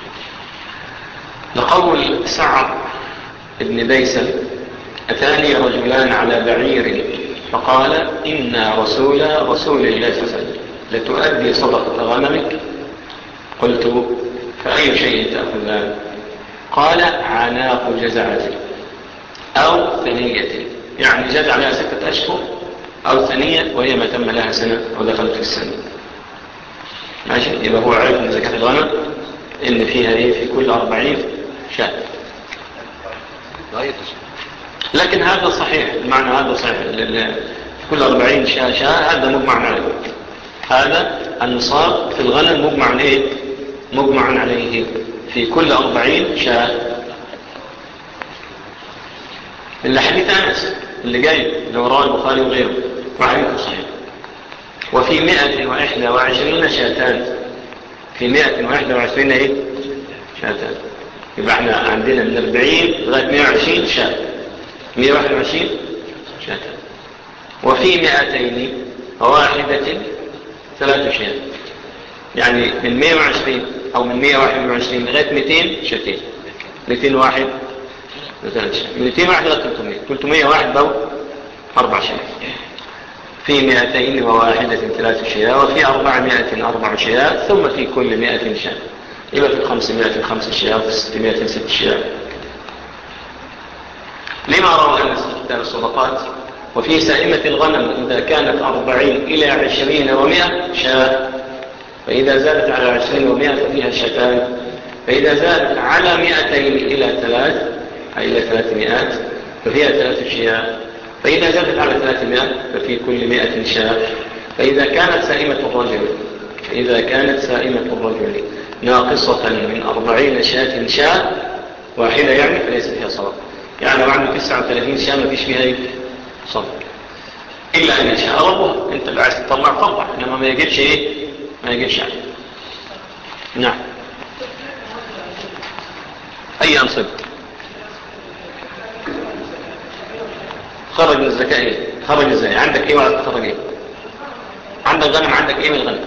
لقول سعد بن ديسل أتاني رجلان على بعير فقال إنا رسول رسول الله صلى الله عليه وسلم لتؤدي صدقة غنمك قلت فأي شيء تأخذان قال عناق جزعة أو ثنية يعني جزع لها ستة أشهر أو ثنية وهي ما تم لها سنة ودخلت في السنة ماشي يبقى هو عارف ان زكاة الغنم ان فيها ايه في كل أربعين شاة لكن هذا صحيح المعنى هذا صحيح لأن في كل أربعين شاة شاة هذا مجمع عليه هذا النصاب في الغنم مجمع ايه مجمع عليه في كل أربعين شاة اللي حديث أنس اللي جاي اللي وراه البخاري وغيره وحديث صحيح وفي مئة وإحدى وعشرين شاتان في مئة وإحدى وعشرين إيه شاتان يبقى احنا عندنا من أربعين لغاية مئة وعشرين شات مئة واحد وعشرين شاتان وفي مئتين واحدة ثلاث شات يعني من مئة وعشرين أو من مئة واحد وعشرين لغاية مئتين شاتين مئتين واحد وثلاث شات من مئتين واحد لغاية تلتمية تلتمية واحد بو أربع شات في مئتين وواحدة ثلاث شياء وفي أربعمائة أربع شياء ثم في كل مئة شاء يبقى في خمسمائة خمس شياء وفي ستمائة ست شياء لما روى أنس في كتاب الصدقات وفي سائمة الغنم إذا كانت أربعين إلى عشرين ومئة شاء فإذا زادت على عشرين ومئة ففيها شتان فإذا زادت على مئتين إلى ثلاث أي إلى ثلاثمائات ففيها ثلاث شياء فإذا زادت على 300 ففي كل 100 شاة فإذا كانت سائمة الرجل فإذا كانت سائمة الرجل ناقصة من أربعين شاة شاة واحدة يعني فليس فيها صدق يعني لو عنده 39 شاة ما فيش فيها ايه صدق إلا أن يشاء ربه أنت اللي عايز تطلع طلع إنما ما يجيبش إيه ما يجيبش يعني. نعم أي أنصب خرج من الزكاة ايه خرج ازاي عندك ايه ولا تخرج ايه عندك غنم عندك ايه من الغنم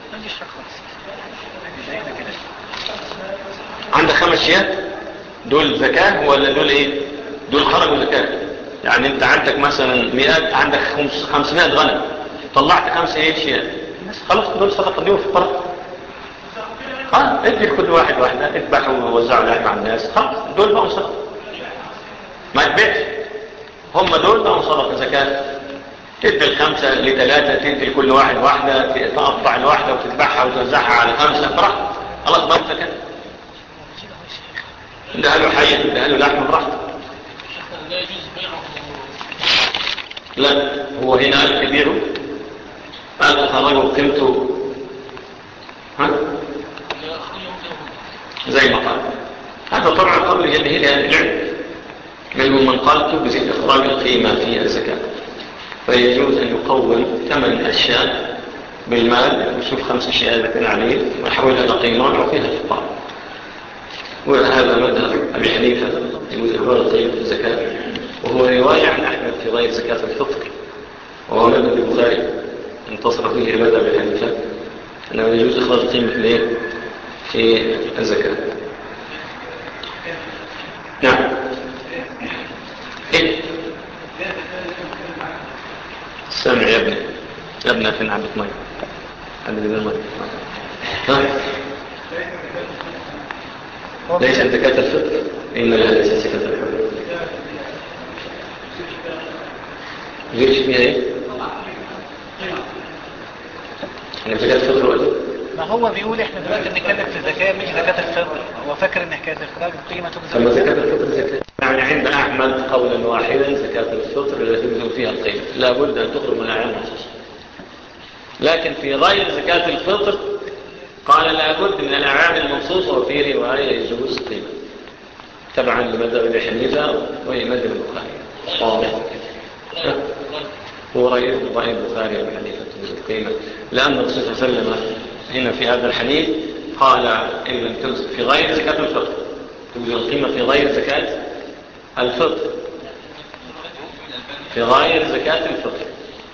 عندك خمس شيات دول زكاة ولا دول ايه دول خرجوا زكاة يعني انت عندك مثلا مئات عندك خمس خمسمائة غنم طلعت خمسة ايه شيات خلاص دول صدقة دي وفقرة اه ادي لكل واحد واحدة اذبحوا ووزعوا لها مع الناس خلاص دول بقوا صدقة ما تبيعش هم دول بقوا صدقة زكاة تدي الخمسة لثلاثة تدي لكل واحد واحدة تقطع الواحدة وتذبحها وتوزعها على خمسة براحتك خلاص بقى زكاة اديها له حية اديها له لحم براحتك لا هو هنا قال تبيعه قال تخرجوا قيمته ها زي ما قال هذا طبعا قبل ينهي لها العلم منهم من قال تجزي إخراج القيمة في الزكاة فيجوز أن يقوم ثمن أشياء بالمال ويشوف خمس أشياء ذكر عليه ويحولها إلى قيمة ويعطيها الفقراء وهذا مذهب أبي حنيفة يجوز إخراج القيمة في الزكاة وهو رواية عن أحمد في غير زكاة الفطر وهو مذهب البخاري انتصر فيه مذهب أبي حنيفة أنه يجوز إخراج القيمة في الإيه؟ في الزكاة نعم إيه؟ سامع يا ابني يا ابني فين عبد مي عبد المي ها ليس زكاة الفطر إن لها ليس زكاة الحر ليش فيها ايه؟ يعني زكاة الفطر ولا ما هو بيقول احنا دلوقتي بنتكلم في الزكاة مش زكاة الفطر هو فاكر ان حكاية اخراج القيمة ثم تجزي زكاة الفطر زكاة يعني عند أحمد قولا واحدا زكاة الفطر لا تجزم فيها القيمة لا بد أن تخرج من العلم الخصوص لكن في غير زكاة الفطر قال لابد من الأعمال المنصوصة وفي رواية يجوز قيمة تبعا لمذهب ابي حنيفة ومذهب البخاري واضح هو رأي رأي البخاري وابي حنيفة تجوز القيمة لأن الرسول صلى الله عليه وسلم هنا في هذا الحديث قال إن لم تجوز في غير زكاة الفطر توجد القيمة في غير زكاة الفطر في غير زكاة الفطر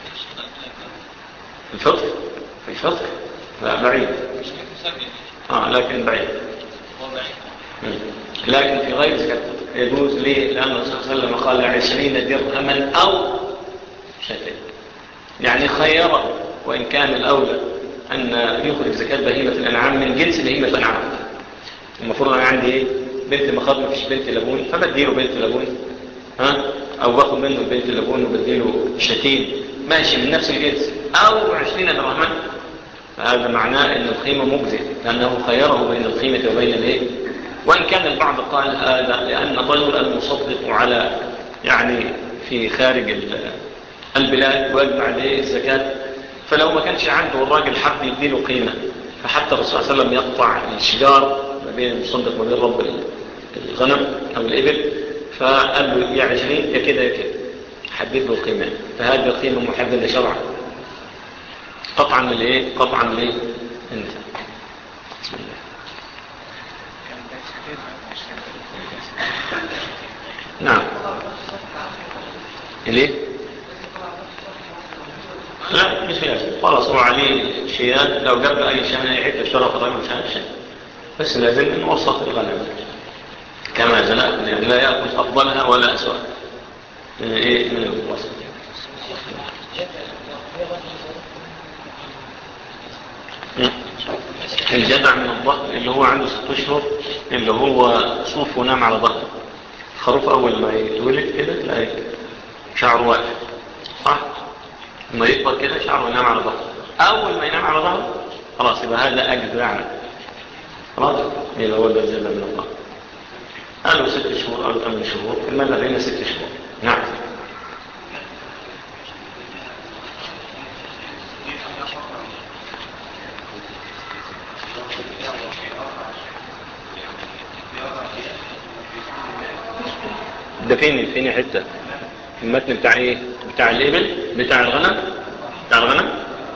الفطر في الفطر لا بعيد آه لكن بعيد مم. لكن في غير زكاة يجوز ليه لأن الرسول صلى الله عليه وسلم قال عشرين درهما أو شتين يعني خيره وإن كان الأولى أن يخرج زكاة بهيمة الأنعام من جنس بهيمة الأنعام المفروض أنا عندي إيه بنت مخاض ما فيش بنت لبون فبديله بنت لبون ها أو باخد منه بنت لبون وبديله شتين ماشي من نفس الجنس أو عشرين درهما فهذا معناه أن القيمة مجزئة لأنه خيره بين القيمة وبين الإيه وإن كان البعض قال هذا لأن الرجل المصدق على يعني في خارج البلاد ويجمع عليه الزكاة فلو ما كانش عنده الراجل حق يديله قيمة فحتى الرسول صلى الله عليه وسلم يقطع الشجار ما بين المصدق وما بين رب الغنم أو الإبل فقال له يا عشرين يا كده يا كده حدد له القيمة فهذه القيمة محددة شرعا قطعا من الايه قطعا من الايه انت بسم الله نعم ليه لا مش لازم خلاص هو عليه شيئات لو جاب اي شيء يعيد الشرف الرجل مش عارف شيء بس لازم نوسط الغنم كما زنا يعني لا ياخذ افضلها ولا اسوأ من ايه من الوسط الجدع من الظهر اللي هو عنده ست اشهر اللي هو صوف ونام على ظهره خروف اول ما يتولد كده تلاقي شعره واقف صح لما يكبر كده شعره ينام على ظهره اول ما ينام على ظهره خلاص يبقى هذا اجد يعني خلاص اللي هو ده الجدع من الظهر قالوا ست شهور قالوا ثمان شهور في المذهب هنا ست شهور نعم ده فين فين حتة المتن بتاع ايه بتاع الابل بتاع الغنم بتاع الغنم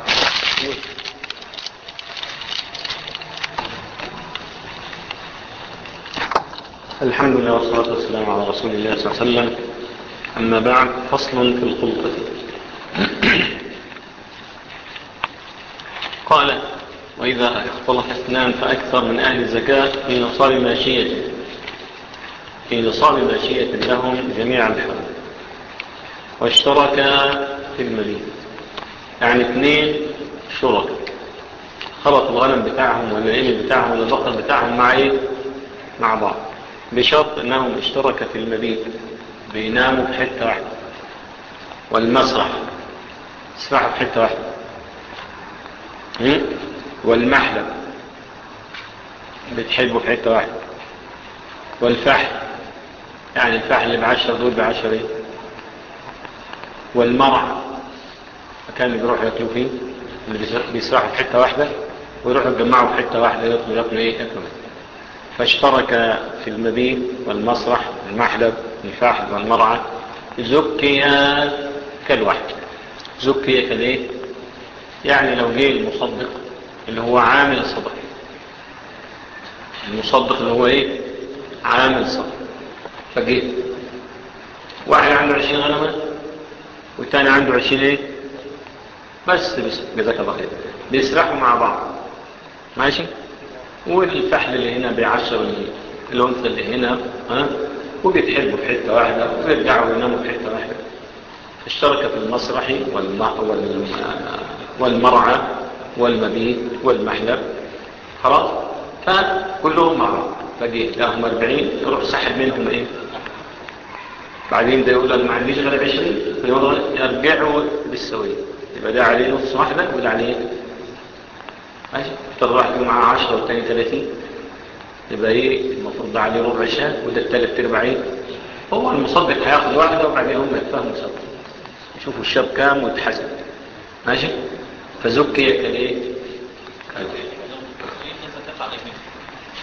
الحمد لله والصلاة والسلام على رسول الله صلى الله عليه وسلم أما بعد فصل في الخلطة قال وإذا اختلط اثنان فأكثر من أهل الزكاة في نصاب ماشية في نصاب ماشية لهم جميع الحول واشتركا في المدينة يعني اثنين شركاء خلط الغنم بتاعهم ولا الإبل بتاعهم ولا البقر بتاعهم مع ايه مع بعض بشرط انهم اشتركا في المبيت بيناموا في حتة واحدة والمسرح يسرحوا في حتة واحدة والمحلب بتحبوا في حتة واحدة والفحل يعني الفحل بعشر دول بعشر ايه والمرع مكان بيروحوا ياكلوا فيه اللي بيسرحوا في حتة واحدة ويروحوا يجمعوا في حتة واحدة ياكلوا ياكلوا ايه ياكلوا فاشترك في المبيت والمسرح المحلب الفحل والمرعى زكيا كالواحد زكيا كالايه يعني لو جه المصدق اللي هو عامل الصدقه المصدق اللي هو ايه عامل صدقه فجه واحد عنده عشرين غنمة والتاني عنده عشرين ايه بس بس جزاك الله خير بيسرحوا مع بعض ماشي والفحل اللي هنا بيعشر الانثى اللي هنا ها وبيتحبوا في حته واحده وبيرجعوا يناموا في حته واحده اشترك في المسرح والمرعى والمبيت والمحلب خلاص فكلهم مع بعض فجيه لهم 40 يروح سحب منهم ايه بعدين ده يقول انا ما عنديش غير 20 يرجعوا بالسويه يبقى ده عليه نص واحده وده عليه ماشي اختار واحد معاه 10 والثاني 30 يبقى ايه المفروض ده عليه ربع شاه وده الثالث ارباع ايه هو المصدق هياخد واحده وبعدين هم يتفهموا سوا يشوفوا الشاب كام ويتحسب ماشي فزكي كان ايه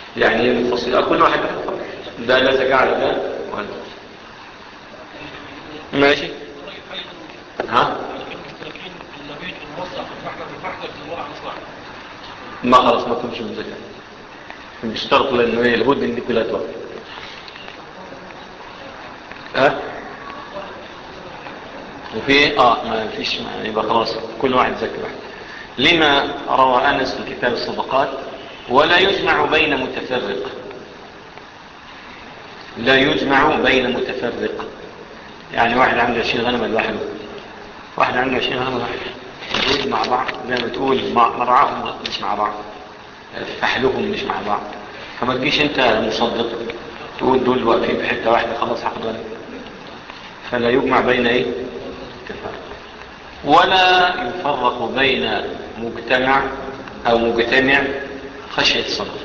يعني ايه منفصل كل واحد منفصل. ده لا زكاة على ده ولا ماشي ها ما خلاص ما تمشي من زكاة بيشترط لانه ايه الهود ان دي كلها توقف ها وفي اه ما فيش ما يبقى خلاص كل واحد زكي واحد لما روى انس في كتاب الصدقات ولا يجمع بين متفرق لا يجمع بين متفرق يعني واحد عنده 20 غنم لوحده واحد عنده 20 غنم لوحده دول مع بعض زي ما تقول مع- مرعاهم مش مع بعض فحلهم مش مع بعض فما تجيش انت مصدق تقول دول واقفين في حته واحده خلاص هاخد غنم فلا يجمع بين ايه تفرق ولا يفرق بين مجتمع او مجتمع خشيه الصدقه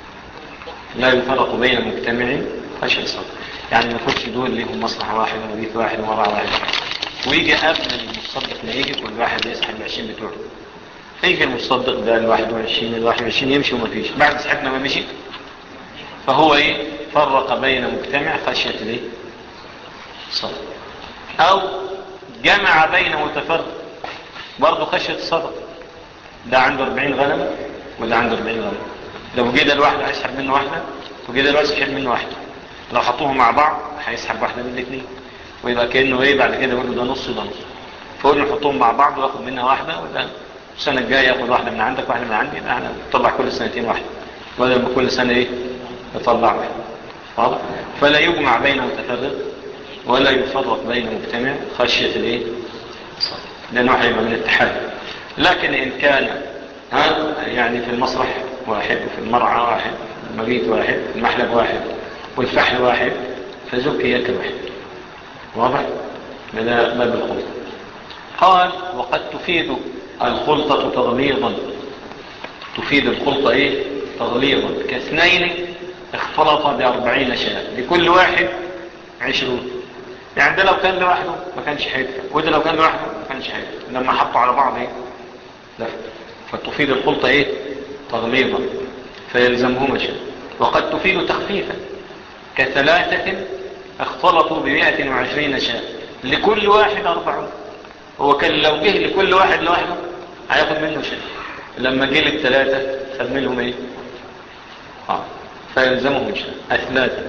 لا يفرق بين مجتمع خشيه الصدقه يعني ما يكونش دول ليهم مصلحه واحده ومبيت واحد ومرعى واحد ويجي قبل المصدق ما يجي كل واحد يسحب ال 20 بتوعه فيجي المصدق ده ال 21 ال 21 يمشي وما فيش بعد سحبنا ما مشي فهو ايه فرق بين مجتمع خشيه الايه الصدقه او جمع بين متفرق برضه خشيه الصدقه ده عنده 40 غنم وده عنده 40 غنم لو جه ده الواحد هيسحب منه واحده وجه ده الواحد يسحب منه واحده لو حطوهم مع بعض هيسحب واحده من الاثنين ويبقى كانه ايه بعد كده يقول له ده نص وده نص فقول له نحطهم مع بعض وياخد منها واحده وده السنه الجايه ياخد واحده من عندك واحده من عندي يبقى احنا نطلع كل سنتين واحده بدل ما كل سنه ايه نطلع واحده واضح فلا يجمع بين متفرق ولا يفرق بين مجتمع خشيه الايه لانه هيبقى من الاتحاد لكن ان كان ها يعني في المسرح واحد وفي المرعى واحد المبيت واحد المحلب واحد والفحل واحد فزكي كواحد واضح هذا باب الخلطة قال وقد تفيد الخلطة تغليظا تفيد الخلطة ايه تغليظا كاثنين اختلط بأربعين شاة لكل واحد عشرون يعني ده لو كان لوحده ما كانش هيدفع وده لو كان لوحده ما كانش هيدفع لما حطوا على بعض ايه دفع فتفيد الخلطة ايه تغليظا فيلزمهما شيء وقد تفيد تخفيفا كثلاثة اختلطوا بمائة وعشرين شاة لكل واحد أربعون هو كان لو جه لكل واحد لوحده هياخد منه شيء لما جه للثلاثة خد منهم ايه آه. فيلزمهم شيء أثلاثة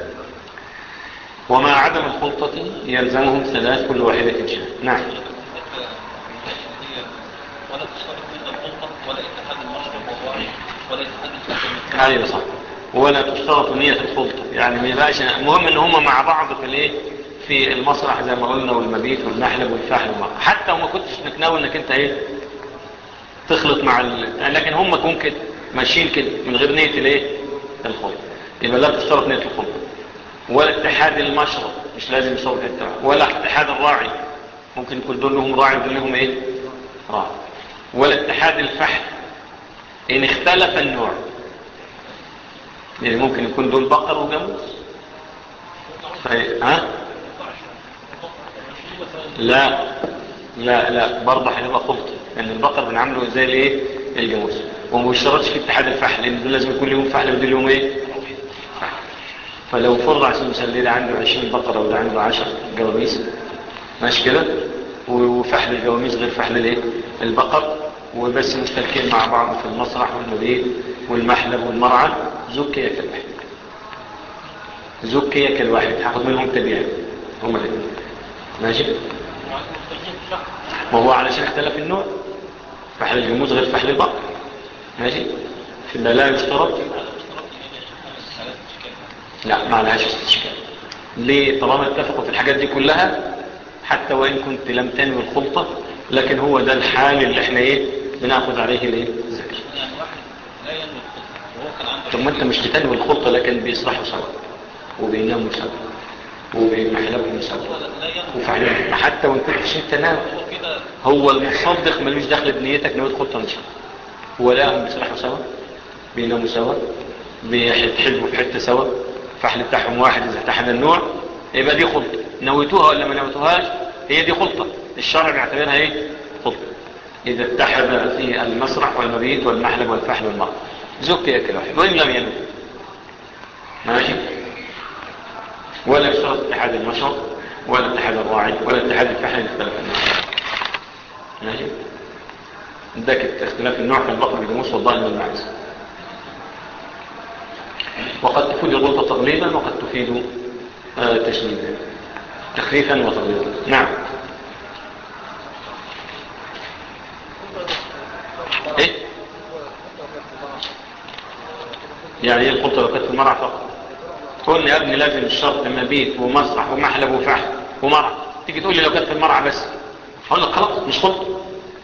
ومع عدم الخلطة يلزمهم ثلاث كل واحدة شاة نعم ولا تشترط من الخلطة ولا اتحاد المشرب والراعي ولا اتحاد الفكر ايوه صح ولا تشترط نية الخلطة يعني ما يبقاش المهم ان هم مع بعض في الايه في المسرح زي ما قلنا والمبيت والمحلب والفحل ومع حتى وما كنتش متناول انك انت ايه تخلط مع ال... لكن هم كون كده ماشيين كده من غير نية الايه الخلطة يبقى لا تشترط نية الخلطة ولا اتحاد المشرب مش لازم يصور حته واحدة. ولا اتحاد الراعي ممكن يكون دول لهم راعي ودول لهم ايه راعي ولا اتحاد الفحل ان اختلف النوع يعني ممكن يكون دول بقر وجاموس ف- ها لا لا لا برضه هيبقى خلط لان البقر بنعمله زي الايه الجاموس وما بيشترطش في اتحاد الفحل لان دول لازم يكون لهم فحل ودول لهم ايه فحل. فلو فرض عشان مثلا ده عنده 20 بقره وده عنده 10 جواميس ماشي كده وفحل الجواميس غير فحل الايه البقر وبس مشتركين مع بعض في المسرح والمبيت والمحلب والمرعى زكي كالواحد زكي كالواحد هاخد منهم تبيع هم الاثنين ماشي ما هو علشان اختلف النوع فحل الجموز غير فحل البقر ماشي فلا لا يشترط لا ما لهاش استشكال ليه طالما اتفقوا في الحاجات دي كلها حتى وإن كنت لم تنوي الخلطة لكن هو ده الحال اللي احنا ايه بناخد عليه الايه الزكاة يعني واحد لا ينوي الخلطة وهو كان عنده طب ما انت مش بتنوي الخلطة لكن بيصلحوا سوا وبيناموا سوا وبيمحلبوا سوا لا ينوي وفعلا حتى وان كنتش انت ناوي هو كده هو المصدق ملوش دخل بنيتك نوية خلطة مش ولا هم بيصلحوا سوا بيناموا سوا بيحلبوا في حتة سوا فحل بتاعهم واحد اذا اتحد النوع يبقى دي خلطة نويتوها ولا ما نويتوهاش هي دي خلطة الشرع بيعتبرها ايه خلطة اذا اتحد في المسرح والمبيت والمحلب والفحل والمرء زكي كل واحد وان لم ينوي ولا اشترط اتحاد المشرق ولا اتحاد الراعي ولا اتحاد الفحل اللي اختلف النوع ماشي ذاك اختلاف النوع في البقر بالجاموس والضأن والمعز وقد تفيد الغلطة تغليبا وقد تفيد آه، تشديدا تخفيفا وتغليبا نعم ايه يعني ايه الخلطة لو كانت في المرعى فقط تقول لي يا ابني لازم الشرط مبيت ومسرح ومحلب وفحل ومرعى تيجي تقول لي لو كانت في المرعى بس اقول لك خلاص مش خلطة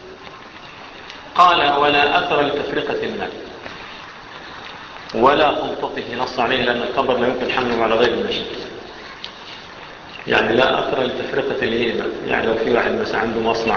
قال ولا اثر لتفرقة المال ولا خلطته نص عليه لان الخبر لا يمكن حمله على غير المشي يعني لا اثر لتفرقة الهيبة يعني لو في واحد مثلا عنده مصنع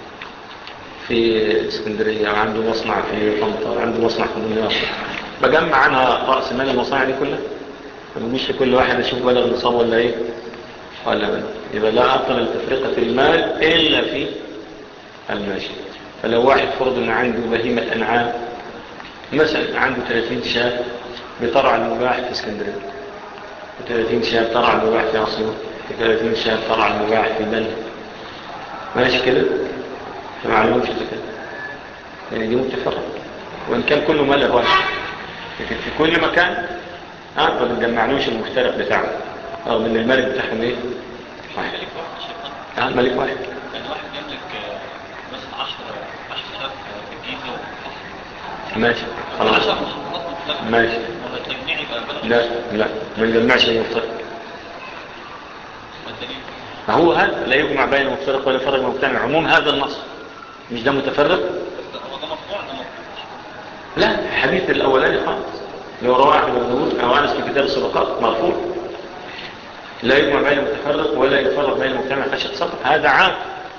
في اسكندرية وعنده مصنع في طنطا وعنده مصنع في دمياط بجمع عنها رأس مال المصانع دي كلها مش كل واحد يشوف بلغ النصاب ولا ايه ولا بلغ يبقى لا أثر لتفرقة المال إلا في الماشي فلو واحد فرض ان عنده بهيمة أنعام مثلا عنده 30 شاة بطرع المباح في اسكندرية و30 شاة بطرع المباح في أسيوط و30 شاة بطرع المباح في بني ماشي كده فمعلومش كده يعني دي متفرق وإن كان كله ملأ واحد لكن في كل مكان ها ما بنجمعنوش المفترق بتاعه رغم ان الملك بتاعهم ايه واحد ملك واحد شيطان ها ملك واحد يعني واحد يملك آه، مثلا 10 10 شهر في الجيزه ماشي خلاص 10 محافظات مختلفه ماشي ولا التجميع يبقى بلد لا لا ما نجمعش المفترق والدليل هو هذا لا يجمع بين المفترق ولا يفرق المجتمع عموم هذا النص مش ده متفرق هو ده مقطوع ده مقطوع لا الحديث الاولاني خالص لو رواه احمد بن داوود او انس في كتاب الصدقات مرفوع لا يجمع بين المتفرق ولا يفرق بين المجتمع خشيه صدق هذا عام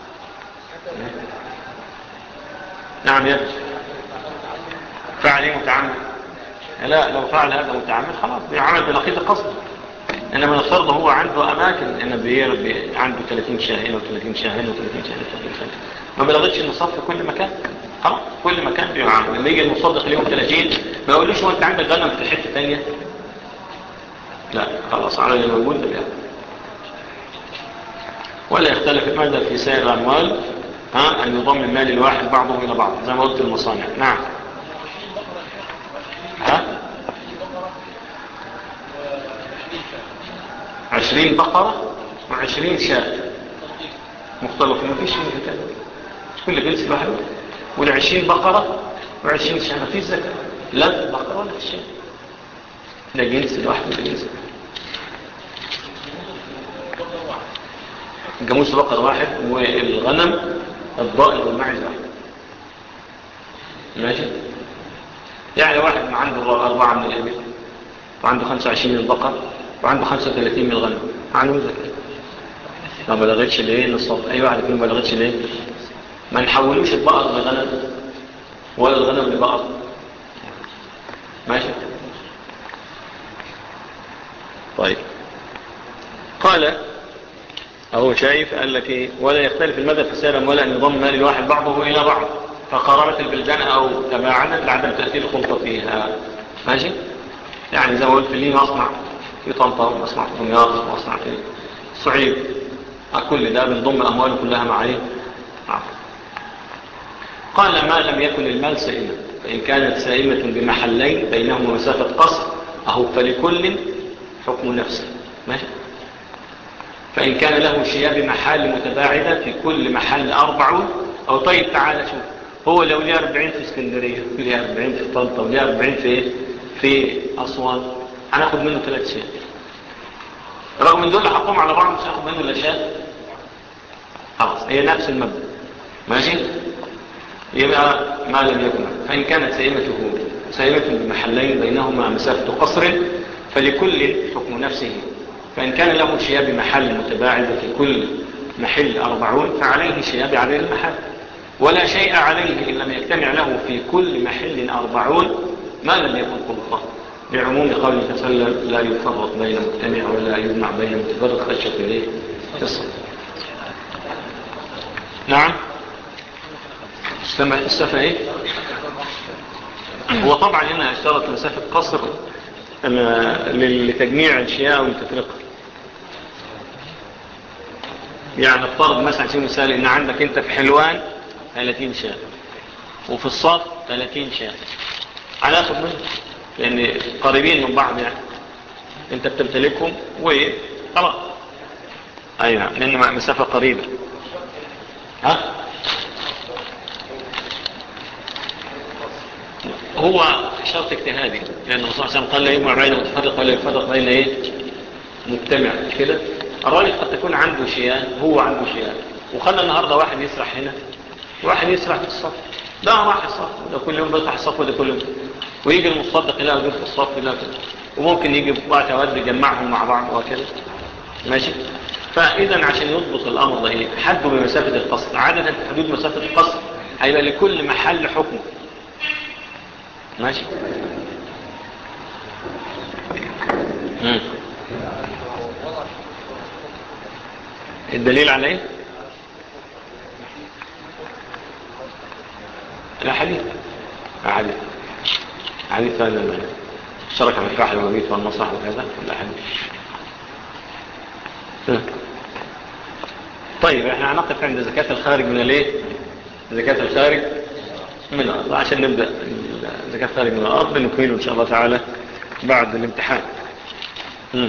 نعم يا ابني فعل ايه متعمد لا لو فعل هذا متعمد خلاص بيعمل بنقيض القصد انما الفرض هو عنده اماكن ان بيربي عنده 30 شاهين و30 شاهين و30 شاهين و30 شاهين ما بلغتش النصاب في كل مكان خلاص كل مكان بيعمل لما يجي المصدق ليهم 30 ما يقولوش هو انت عندك غنم في حته ثانيه لا خلاص على اللي موجود ده بيعمل ولا يختلف ماذا في سائر الاموال ها ان يضم المال الواحد بعضه الى بعض زي ما قلت المصانع نعم ها عشرين بقرة وعشرين شاة مختلف ما فيش من كده مش كل جنس لوحده والعشرين بقرة وعشرين شاة ما فيش زكاة لا في البقرة ولا في الشاة ده جنس لوحده ده جنس الجاموس بقر واحد والغنم الضائل والمعز واحد ماشي يعني واحد ما عنده أربعة من الإبل وعنده 25 من البقر وعنده 35 من الغنم عنده زكاة ما بلغتش ليه نصاب أي واحد فيهم ما بلغتش ليه ما نحولوش البقر لغنم ولا الغنم لبقر ماشي طيب قال أهو شايف قال لك إيه ولا يختلف المدى في السلم ولا أن يضم مال الواحد بعضه إلى بعض فقرابة البلدان أو تباعدت لعدم تأثير الخلطة فيها ماشي يعني زي ما قلت لي مصنع في طنطا ومصنع في دمياط ومصنع في الصعيد كل ده بنضم أمواله كلها مع إيه مع قال ما لم يكن المال سائمة فإن كانت سائمة بمحلين بينهما مسافة قصر أهو فلكل حكم نفسه ماشي فإن كان له شياب محل متباعدة في كل محل أربعون أو طيب تعالى شوف هو لو ليه 40 في اسكندرية ليه 40 في طنطا وليه 40 في إيه؟ في أسوان هناخد منه ثلاث شيء رغم من دول حقهم على بعض مش هاخد منه الا شاء خلاص هي نفس المبدأ ماشي يبقى ما لم يكن فإن كانت سيمته سيمة بمحلين بينهما مسافة قصر فلكل حكم نفسه فإن كان له شياب محل متباعد في كل محل أربعون فعليه شياب عدد المحل ولا شيء عليه إن لم يجتمع له في كل محل أربعون ما لم يكن خلطة بعموم قوله صلى الله عليه وسلم لا يفرق بين مجتمع ولا يجمع بين متفرق خشية إليه في الصلاة نعم استمع استفى ايه هو طبعا هنا اشترط مسافة قصر لتجميع الشياء والتفرقة يعني افترض مثلا عشان مثال ان عندك انت في حلوان 30 شاة وفي الصف 30 شاة هناخد منه لان قريبين من بعض يعني انت بتمتلكهم وخلاص ايوه لان مسافة قريبة ها هو شرط اجتهادي لان الرسول صلى الله عليه وسلم قال لا يجمع بين متفرق ولا يفرق بين ايه مجتمع مش كده الراجل قد تكون عنده شيئان هو عنده شيئان وخلى النهارده واحد يسرح هنا وواحد يسرح في الصف ده راح الصف ده كل يوم بيطلع الصف وده كل يوم ويجي المصدق يلاقي دول في الصف يلاقي كده وممكن يجي بعض اوقات يجمعهم مع بعض وهكذا ماشي فاذا عشان يضبط الامر ده ايه حده بمسافه القصر عاده في حدود مسافه القصر هيبقى لكل محل حكم ماشي مم. الدليل على ايه لا حديث لا حديث حديث هذا اشترك في الكحل والمبيت والمصح وكذا لا حديث طيب احنا هنقف عند زكاة الخارج من الايه زكاة الخارج من الارض عشان نبدأ زكاة الخارج من الارض نكمله ان شاء الله تعالى بعد الامتحان مم.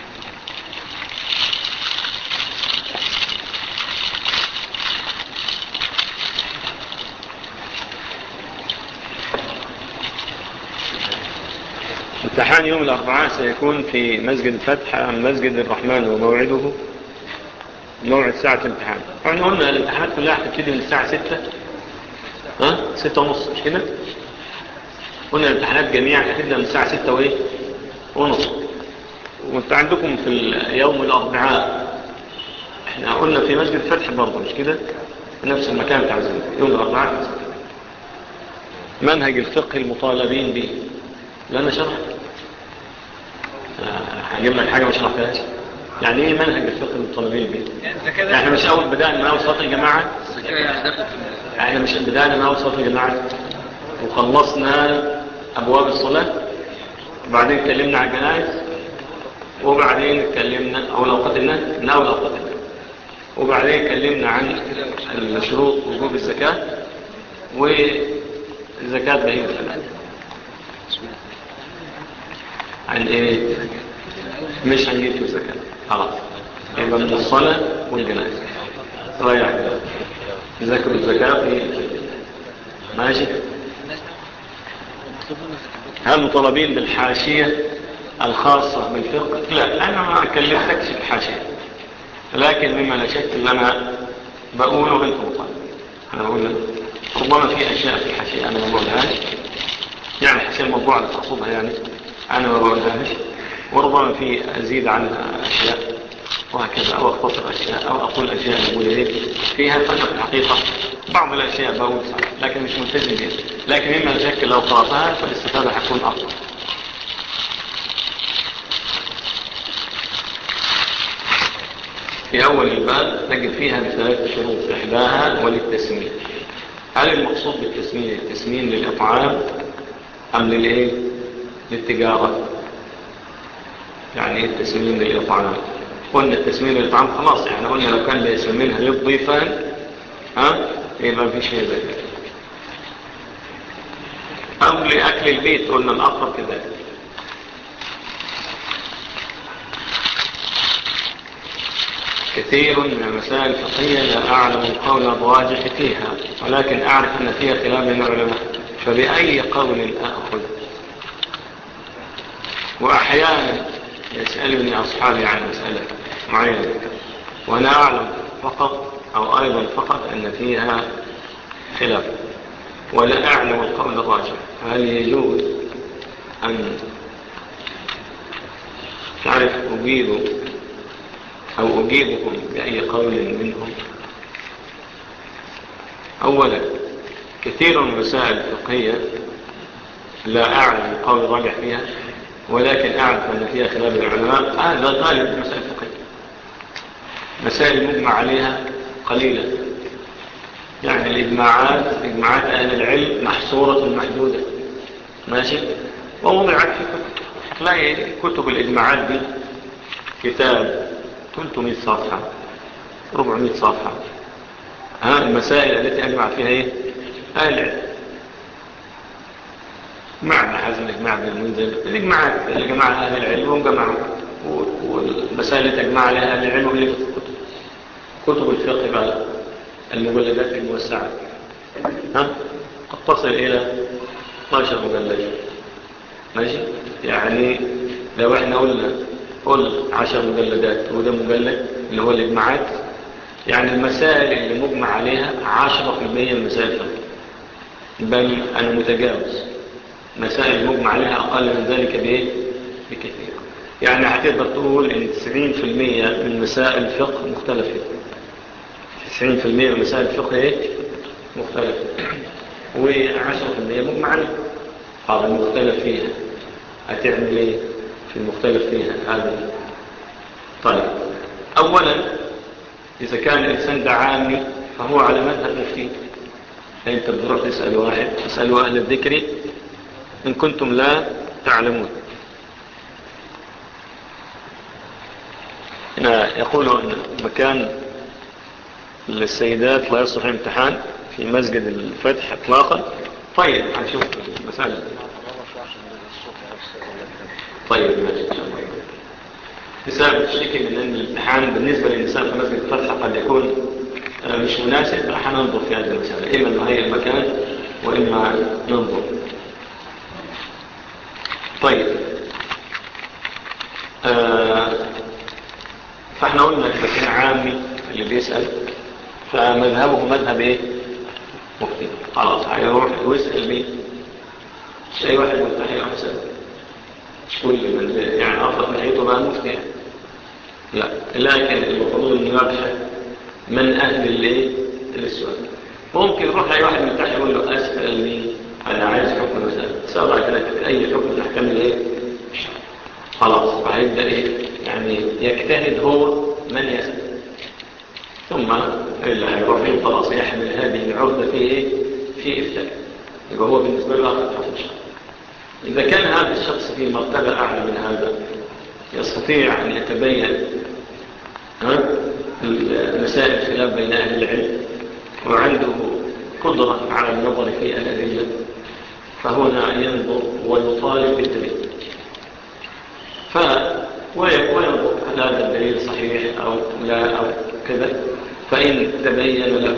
امتحان يوم الأربعاء سيكون في مسجد الفتح مسجد الرحمن وموعده موعد ساعة الامتحان احنا قلنا الامتحانات كلها هتبتدي من الساعة ستة ها ستة ونص مش كده قلنا الامتحانات جميعا هتبدأ من الساعة ستة وايه ونص وانت عندكم في يوم الأربعاء احنا قلنا في مسجد الفتح برضه مش كده نفس المكان بتاع يوم الأربعاء منهج الفقه المطالبين به لأن شرح هجيب لك حاجة ما شرحتهاش يعني ايه منهج الفقه المطالبين به يعني احنا مش اول بدأنا من اول صلاة الجماعة احنا مش بدأنا من اول صلاة الجماعة وخلصنا ابواب الصلاة وبعدين اتكلمنا عن الجنائز وبعدين اتكلمنا او لو قتلنا من اول لو قتلنا وبعدين اتكلمنا عن الشروط وجوب الزكاة وزكاة بهيمة الأمان عن ايه مش هنجيب في الزكاة خلاص يبقى من الصلاة والجنازة رايح ذكر الزكاة في ماشي هل مطالبين بالحاشية الخاصة بالفقه لا انا ما كلفتكش الحاشية لكن مما لا شك ان انا بقوله انت مطالب انا بقول ربما في اشياء في الحاشية انا ما بقولهاش يعني الحاشية الموضوع اللي تقصدها يعني انا ما بقولهاش وربما في ازيد عنها اشياء وهكذا او اختصر اشياء او اقول اشياء اقول ايه فيها فقط الحقيقة بعض الاشياء بقول صح لكن مش ملتزم بها لكن مما لا شك لو قرأتها فالاستفادة هتكون افضل في أول الباب نجد فيها بثلاث شروط إحداها وللتسمين هل المقصود بالتسمين التسمين للإطعام أم للإيه؟ للتجارة يعني إيه التسمين للإطعام قلنا التسمين للإطعام خلاص يعني قلنا لو كان بيسمينها للضيفان ها يبقى في شيء ذلك أو لأكل البيت قلنا الأقرب كذلك كثير من المسائل الفقهية لا أعلم القول الراجح فيها ولكن أعرف أن فيها خلاف بين العلماء فبأي قول أأخذ وأحيانا يسألني أصحابي عن مسألة معينة وأنا أعلم فقط أو أيضا فقط أن فيها خلاف ولا أعلم القول الراجح هل يجوز أن تعرف أجيب أو أجيبكم بأي قول منهم أولا كثير من المسائل الفقهية لا أعلم القول الراجح فيها ولكن أعرف أن فيها خلاف العلماء هذا غالب المسائل الفقهية مسائل مجمع عليها قليلة يعني الإجماعات إجماعات أهل العلم محصورة محدودة ماشي ووضعت في كتب تلاقي كتب الإجماعات دي كتاب 300 صفحة 400 صفحة ها المسائل التي أجمع فيها إيه أهل العلم مع ابن حزم مع ابن المنذر الإجماعات اللي جمعها أهل العلم هم جمعوا والمسائل التي أجمع عليها أهل العلم اللي في الكتب كتب الفقه بقى المجلدات الموسعة ها قد تصل إلى 12 مجلد ماشي يعني لو احنا قلنا قل 10 مجلدات وده مجلد اللي هو الإجماعات يعني المسائل اللي مجمع عليها 10% من مسائل الفقه بل أنا متجاوز مسائل مجمع عليها أقل من ذلك بإيه؟ بكثير يعني هتقدر تقول إن 90% من مسائل الفقه مختلف فيها 90% من مسائل الفقه إيه؟ مختلف و10% مجمع عليها هذا المختلف فيها هتعمل إيه في المختلف فيها هذه طيب أولا إذا كان الإنسان ده عامي فهو على مذهب مفتي فأنت بتروح تسأل واحد تسألوا أهل الذكر إن كنتم لا تعلمون هنا يقول أن مكان للسيدات لا يصلح الامتحان في مسجد الفتح اطلاقا طيب هنشوف المسألة طيب ماشي إن شاء الله نساء بتشتكي من أن الامتحان بالنسبة للنساء في مسجد الفتح قد يكون مش مناسب راح ننظر في هذه المسألة إما نغير المكان وإما ننظر طيب آه فاحنا قلنا إذا كان عامي اللي بيسأل فمذهبه مذهب ايه مفتي خلاص هيروح ويسأل مين مش اي واحد مفتحي احسن مش كل من يعني افضل ناحيته بقى مفتي لا لكن المفروض انه يبحث من اهل الايه للسؤال ممكن يروح لاي واحد مفتحي يقول له اسال مين انا عايز حكم المسألة سأضع كده اي حكم من احكام الايه خلاص وهيبدأ ايه يعني يجتهد هو من يسأل ثم اللي هيروح فيه خلاص يحمل هذه العهدة في ايه في افتاء يبقى هو بالنسبة له اخذ حكم شرعي اذا كان هذا الشخص في مرتبة اعلى من هذا يستطيع ان يتبين مسائل الخلاف بين اهل العلم وعنده قدرة على النظر في الأدلة فهنا ينظر ويطالب بالدليل ف وينظر هل هذا الدليل صحيح أو لا أو كذا فإن تبين له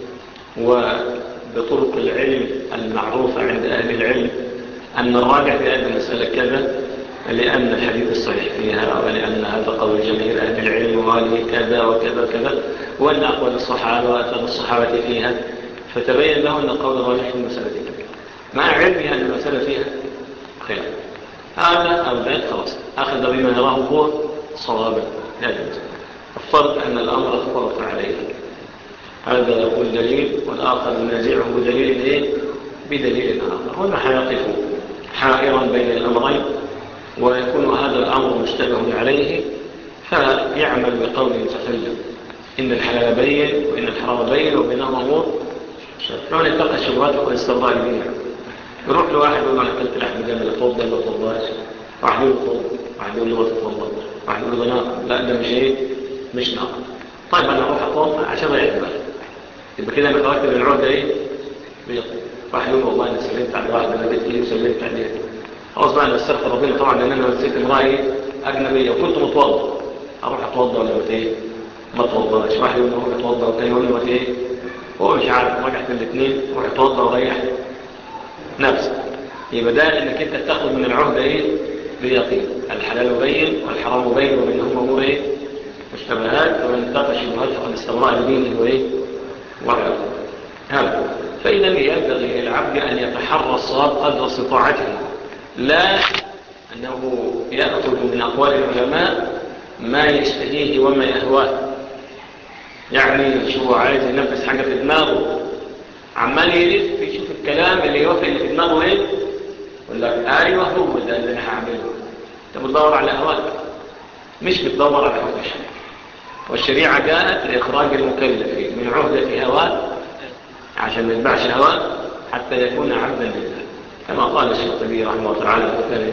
وبطرق العلم المعروفة عند أهل العلم أن الراجع في هذه المسألة كذا لأن الحديث الصحيح فيها ولأن هذا قول جميع أهل العلم وهذه كذا وكذا وكذا وأن أقوال الصحابة وأثر الصحابة فيها فتبين له أن القول الراجح في المسألة كذا مع علمه أن المسألة فيها خلاف هذا أو ذلك خلاص أخذ بما يراه هو صوابا لا يجوز افترض أن الأمر اختلط عليه هذا هو الدليل والآخر ينازعه بدليل إيه؟ بدليل آخر هنا حيقف حائرا بين الأمرين ويكون هذا الأمر مشتبه عليه فيعمل بقول متكلم إن الحلال بين وإن الحرام بين وبينهما أمور لو نتلقى الشبهات يقول استرضاء لبينها يروح لواحد يقول أنا أكلت لحم جمل أتفضل ولا تفضلش واحد يقول تفضل واحد يقول له ما تتفضل واحد يقول له ناقل لا ده مش إيه مش ناقل طيب أنا أروح أطلع عشان أعيد بقى يبقى كده أنا خرجت من العهدة إيه بيقل واحد يقول والله أنا سلمت على واحد أنا جبت لي وسلمت عليه خلاص بقى أنا استغفر ربنا طبعا لأن أنا نسيت امرأة أجنبية وكنت متوضى أروح أتوضى ولا ما إيه ما توضاش واحد يقول له روح أتوضى والتاني يقول له ما إيه هو مش عارف رجعت الاثنين روح اتوضى وريح نفسك يبقى ده انك انت تاخد من العهدة ايه بيقين الحلال بين والحرام بين وبينهما امور ايه مشتبهات ومن اتقى شبهات فقد استبرأ لدينه وايه وعلى هذا فاذا ينبغي للعبد ان يتحرى الصواب قدر استطاعته لا انه ياخذ من اقوال العلماء ما يشتهيه وما يهواه يعني شو عايز ينفذ حاجة في دماغه عمال يلف يشوف الكلام اللي يوافق اللي في دماغه ايه يقول لك ايوه هو ده اللي انا هعمله انت بتدور على هواك مش بتدور على حكم الشريعه والشريعه جاءت لاخراج المكلف من عهده هواه عشان ما يتبعش هواه حتى يكون عبدا لله كما قال الشيخ رحمه الله تعالى في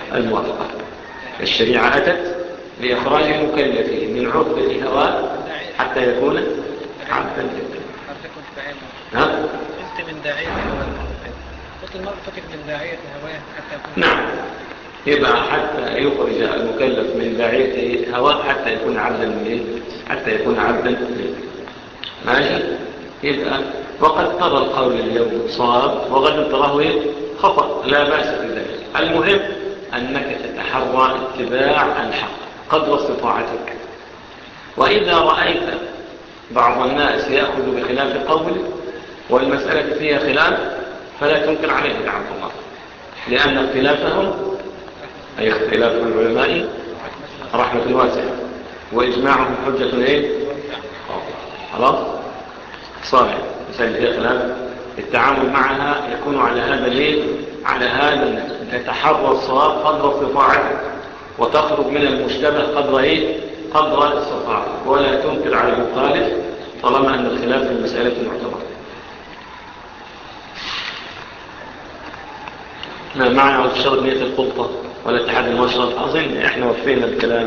الموافقه الشريعه اتت لاخراج المكلف من عهده هواه حتى يكون عبدا لله حضرتك كنت بعين ها؟ قلت من داعية هواه قلت المرء فكر من داعية هواه حتى يكون نعم يبقى حتى يخرج المكلف من داعيته هواء حتى يكون عبدا من حتى يكون عبدا لله ماشي يبقى وقد ترى القول اليوم صواب وغدا تراه إيه؟ خطأ لا بأس في ذلك المهم أنك تتحرى اتباع الحق قدر استطاعتك وإذا رأيت بعض الناس يأخذ بخلاف قوله والمسألة فيها خلاف فلا تنكر عليه لعنة الله لأن اختلافهم أي اختلاف العلماء رحمة واسعة وإجماعهم حجة إيه؟ خلاص صالح مسألة فيها خلاف التعامل معها يكون على هذا الايه على هذا تتحرى الصواب قدر استطاعتك وتخرج من المشتبه قدر ايه قدر استطاعتك ولا تنكر على المخالف طالما ان الخلاف في المسألة معتبر ما معنى وتشرب نية الخلطة ولا اتحاد المشرب أظن احنا وفينا الكلام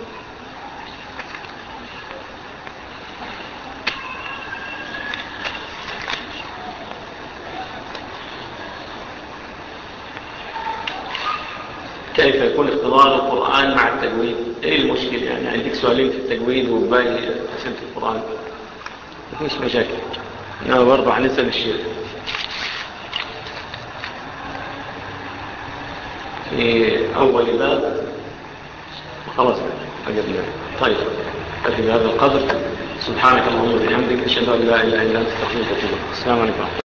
كيف يكون اختبار القرآن مع التجويد ايه المشكلة يعني عندك سؤالين في التجويد وباقي أسئلة القرآن مفيش مشاكل انا برضه هنسأل الشيخ في أول باب خلاص أجبنا طيب أجب هذا القدر سبحانك اللهم وبحمدك أشهد أن لا إله إلا أنت استغفرك وأتوب إليك السلام عليكم